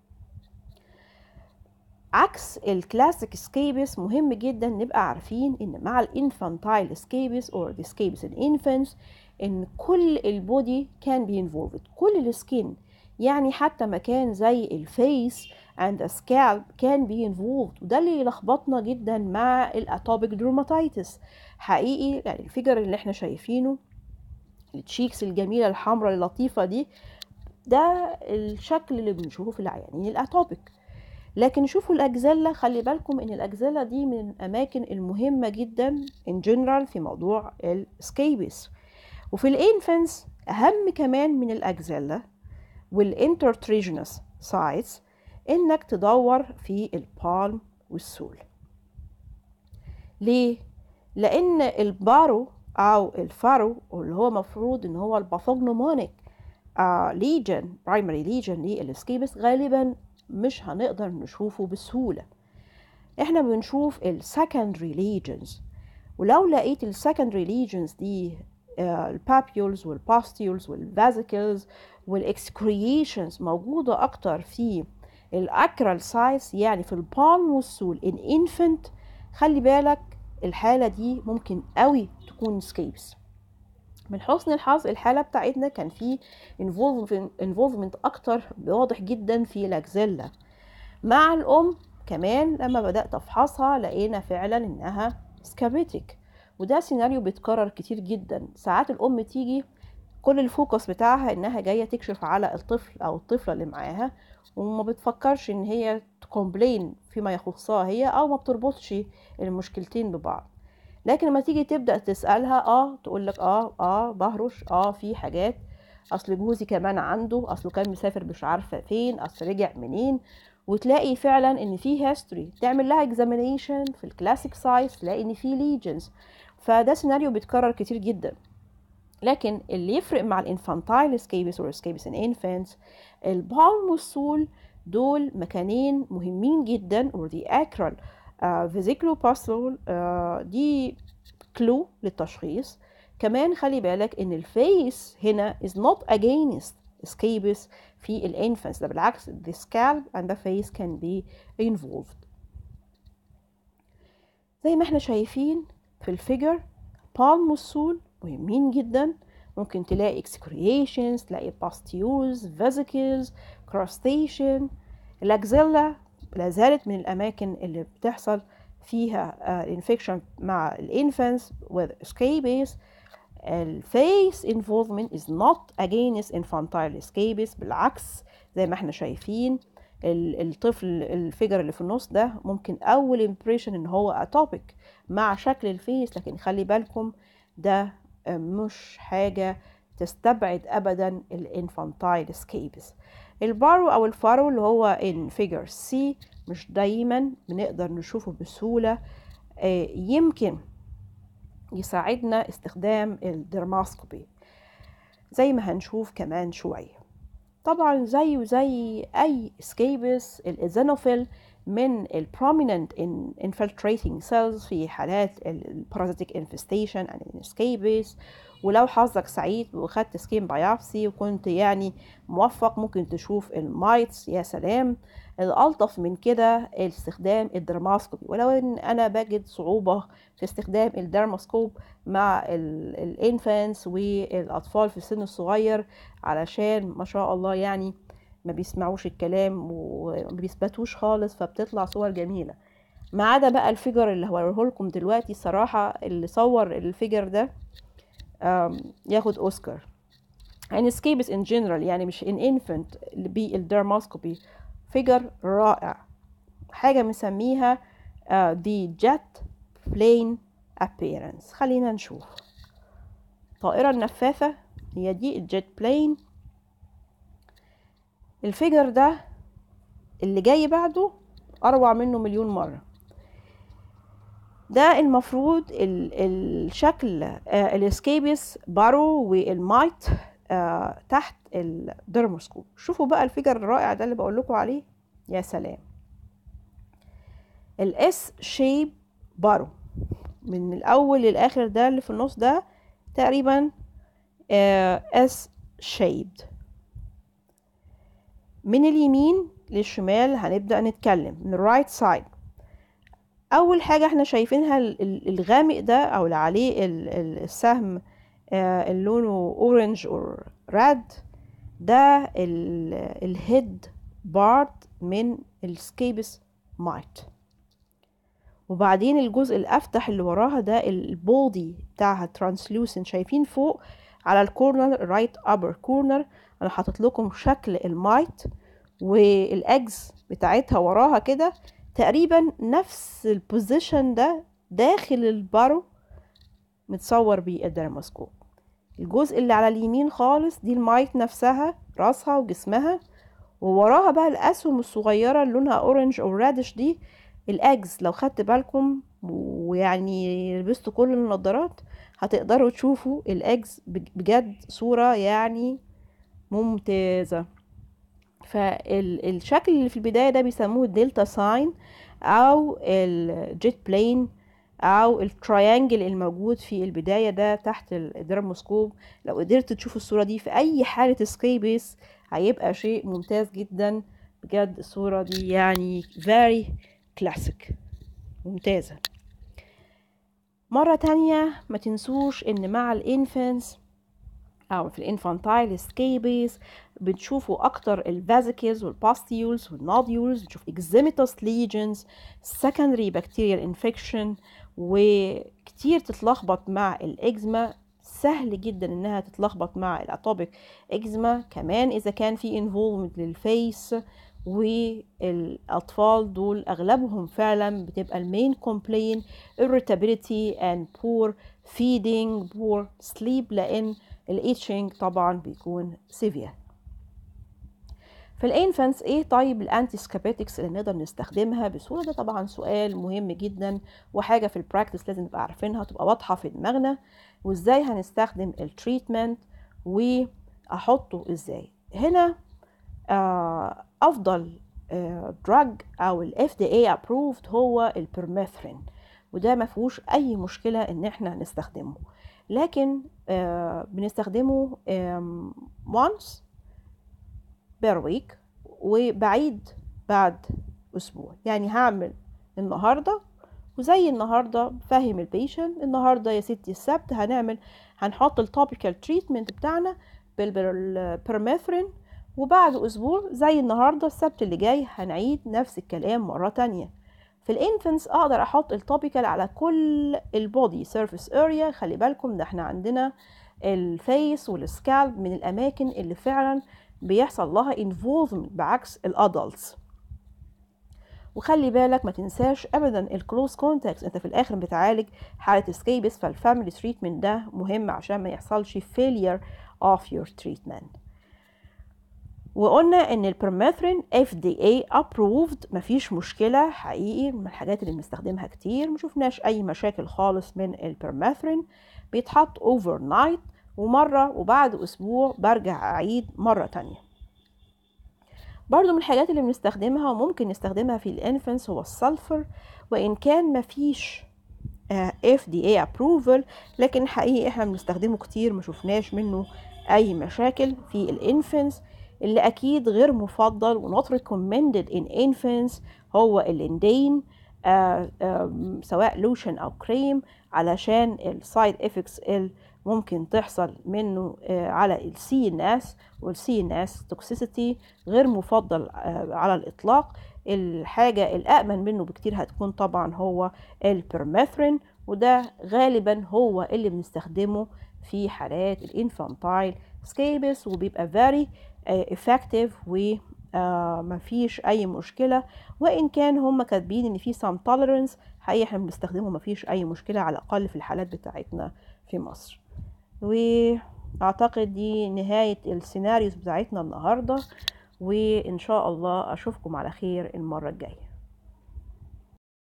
عكس الكلاسيك سكيبس مهم جدا نبقى عارفين ان مع الانفانتايل سكيبس or the scabies in infants ان كل البودي كان بي involved كل السكين يعني حتى مكان زي الفيس and the scalp can be involved وده اللي يلخبطنا جدا مع الاتوبيك درماتيتس حقيقي يعني الفيجر اللي احنا شايفينه التشيكس الجميلة الحمراء اللطيفة دي ده الشكل اللي بنشوفه في العيانين الاتوبيك لكن شوفوا الأجزلة خلي بالكم إن الأجزلة دي من الأماكن المهمة جدا in general في موضوع السكيبس وفي الانفنس أهم كمان من الأجزلة والانترتريجنس سايتس إنك تدور في البالم والسول ليه؟ لأن البارو أو الفارو اللي هو مفروض إن هو الباثوجنومونيك ليجن برايمري ليجن للسكيبس غالبا مش هنقدر نشوفه بسهولة احنا بنشوف السكندري ليجنز ولو لقيت السكندري ليجنز دي البابيولز والباستيولز والفازيكلز والاكسكريشنز موجودة أكتر في الأكرال سايز يعني في البالم والسول in infant خلي بالك الحالة دي ممكن قوي تكون سكيبس من حسن الحظ الحالة بتاعتنا كان في involvement أكتر واضح جدا في الأكزيلا مع الأم كمان لما بدأت أفحصها لقينا فعلا إنها سكابيتك وده سيناريو بيتكرر كتير جدا ساعات الأم تيجي كل الفوكس بتاعها إنها جاية تكشف على الطفل أو الطفلة اللي معاها وما بتفكرش إن هي تكومبلين فيما يخصها هي أو ما بتربطش المشكلتين ببعض لكن لما تيجي تبدا تسالها اه تقول لك اه اه بهرش اه في حاجات اصل جوزي كمان عنده اصله كان مسافر مش عارفه فين اصل رجع منين وتلاقي فعلا ان في هيستوري تعمل لها اكزامينيشن في الكلاسيك سايز تلاقي ان في ليجنز فده سيناريو بيتكرر كتير جدا لكن اللي يفرق مع الانفانتايل سكيبس او سكيبس ان انفانتس البالم والسول دول مكانين مهمين جدا or the acral فيزيكلو باستول دي كلو للتشخيص كمان خلي بالك ان الفيس هنا is not against scabies في الانفانس ده بالعكس the scalp and the face can be involved زي ما احنا شايفين في الفيجر palm والسول مهمين جدا ممكن تلاقي excoriations تلاقي pustules vesicles crustation الاكزيلا لا زالت من الأماكن اللي بتحصل فيها الانفكشن مع الانفانس with scabies الفيس involvement is not against infantile scabies بالعكس زي ما احنا شايفين الطفل الفيجر اللي في النص ده ممكن اول امبريشن ان هو اتوبيك مع شكل الفيس لكن خلي بالكم ده مش حاجه تستبعد ابدا الانفانتايل سكيبس البارو او الفارو اللي هو in figure C مش دايما بنقدر نشوفه بسهولة يمكن يساعدنا استخدام الدرماسكوبي زي ما هنشوف كمان شوية طبعا زيه زي اي سكيبس الايزينوفيل من البروميننت infiltrating cells في حالات البارازيتيك انفستيشن and سكيبس ولو حظك سعيد وخدت سكين بايوبسي وكنت يعني موفق ممكن تشوف المايتس يا سلام الألطف من كده استخدام الدرماسكوبي ولو ان انا بجد صعوبة في استخدام الدرماسكوب مع الانفانس والاطفال في السن الصغير علشان ما شاء الله يعني ما بيسمعوش الكلام وما بيثبتوش خالص فبتطلع صور جميلة ما عدا بقى الفيجر اللي هوريه لكم دلوقتي الصراحة اللي صور الفيجر ده ياخد اوسكار يعني سكيبس ان جنرال يعني مش ان انفنت بالدرماسكوبي فيجر رائع حاجه مسميها دي جت بلين appearance خلينا نشوف الطائره النفاثه هي دي الجيت بلين الفيجر ده اللي جاي بعده اروع منه مليون مره ده المفروض الشكل الاسكيبيس بارو والمايت تحت الدرموسكوب شوفوا بقى الفيجر الرائع ده اللي بقول لكم عليه يا سلام الاس شيب بارو من الاول للاخر ده اللي في النص ده تقريبا اس شيبد من اليمين للشمال هنبدا نتكلم من الرايت سايد اول حاجه احنا شايفينها الغامق ده او اللي عليه السهم اللي لونه اورنج او ريد ده الهيد بارت من السكيبس مايت وبعدين الجزء الافتح اللي وراها ده البودي بتاعها ترانسلوسنت شايفين فوق على الكورنر رايت ابر كورنر انا حاطط لكم شكل المايت والاجز بتاعتها وراها كده تقريبا نفس البوزيشن ده داخل البارو متصور بالدرموسكوب الجزء اللي على اليمين خالص دي المايت نفسها راسها وجسمها ووراها بقى الاسهم الصغيره اللي لونها اورنج او رادش دي الاجز لو خدت بالكم ويعني لبستوا كل النضارات هتقدروا تشوفوا الاجز بجد صوره يعني ممتازه فالشكل اللي في البدايه ده بيسموه الدلتا ساين او الجيت بلين او التريانجل الموجود في البدايه ده تحت الدرموسكوب لو قدرت تشوف الصوره دي في اي حاله سكيبس هيبقى شيء ممتاز جدا بجد الصوره دي يعني very classic ممتازه مرة تانية ما تنسوش ان مع الانفنس او في الانفانتايل سكيبيز بتشوفوا اكتر الفازيكلز والباستيولز والنوديولز بتشوف اكزيميتوس ليجنز secondary bacterial infection وكتير تتلخبط مع الاكزيما سهل جدا انها تتلخبط مع الاتوبيك اكزيما كمان اذا كان في انفولمنت للفيس والاطفال دول اغلبهم فعلا بتبقى المين كومبلين irritability and poor feeding poor sleep لان الايتشنج طبعا بيكون سيفير في الانفانس ايه طيب الانتي سكابيتكس اللي نقدر نستخدمها بسهوله ده طبعا سؤال مهم جدا وحاجه في البراكتس لازم نبقى عارفينها تبقى واضحه في دماغنا وازاي هنستخدم التريتمنت واحطه ازاي هنا آه افضل دراج آه او الاف دي اي ابروفد هو البرميثرين وده ما فيهوش اي مشكله ان احنا نستخدمه لكن آه بنستخدمه once بير ويك وبعيد بعد اسبوع يعني هعمل النهارده وزي النهارده فاهم البيشنت النهارده يا ستي السبت هنعمل هنحط التوبيكال تريتمنت بتاعنا بالبرميثرين وبعد اسبوع زي النهارده السبت اللي جاي هنعيد نفس الكلام مره تانية في الانفنس اقدر احط التوبيكال على كل البودي سيرفيس اريا خلي بالكم ده احنا عندنا الفيس والسكالب من الاماكن اللي فعلا بيحصل لها involvement بعكس الادلتس وخلي بالك ما تنساش ابدا الكلوز كونتاكت انت في الاخر بتعالج حاله سكيبس فالفاميلي تريتمنت ده مهم عشان ما يحصلش failure of your treatment وقلنا ان البرميثرين FDA approved مفيش مشكلة حقيقي من الحاجات اللي بنستخدمها كتير مشوفناش اي مشاكل خالص من البرميثرين بيتحط اوفر نايت ومرة وبعد أسبوع برجع أعيد مرة تانية برضو من الحاجات اللي بنستخدمها وممكن نستخدمها في الانفنس هو السلفر وإن كان مفيش FDA approval لكن حقيقي احنا بنستخدمه كتير ما شفناش منه أي مشاكل في الانفنس اللي أكيد غير مفضل و not recommended in infants هو الاندين آه آه سواء لوشن أو كريم علشان السايد افكتس ممكن تحصل منه على السي ان اس والسي ان اس توكسيسيتي غير مفضل على الاطلاق الحاجه الامن منه بكتير هتكون طبعا هو البرميثرين وده غالبا هو اللي بنستخدمه في حالات الانفانتايل سكيبس وبيبقى very effective و آه مفيش اي مشكله وان كان هم كاتبين ان في سام tolerance حقيقي احنا بنستخدمه مفيش اي مشكله على الاقل في الحالات بتاعتنا في مصر واعتقد دي نهاية السيناريوز بتاعتنا النهاردة وان شاء الله اشوفكم على خير المرة الجاية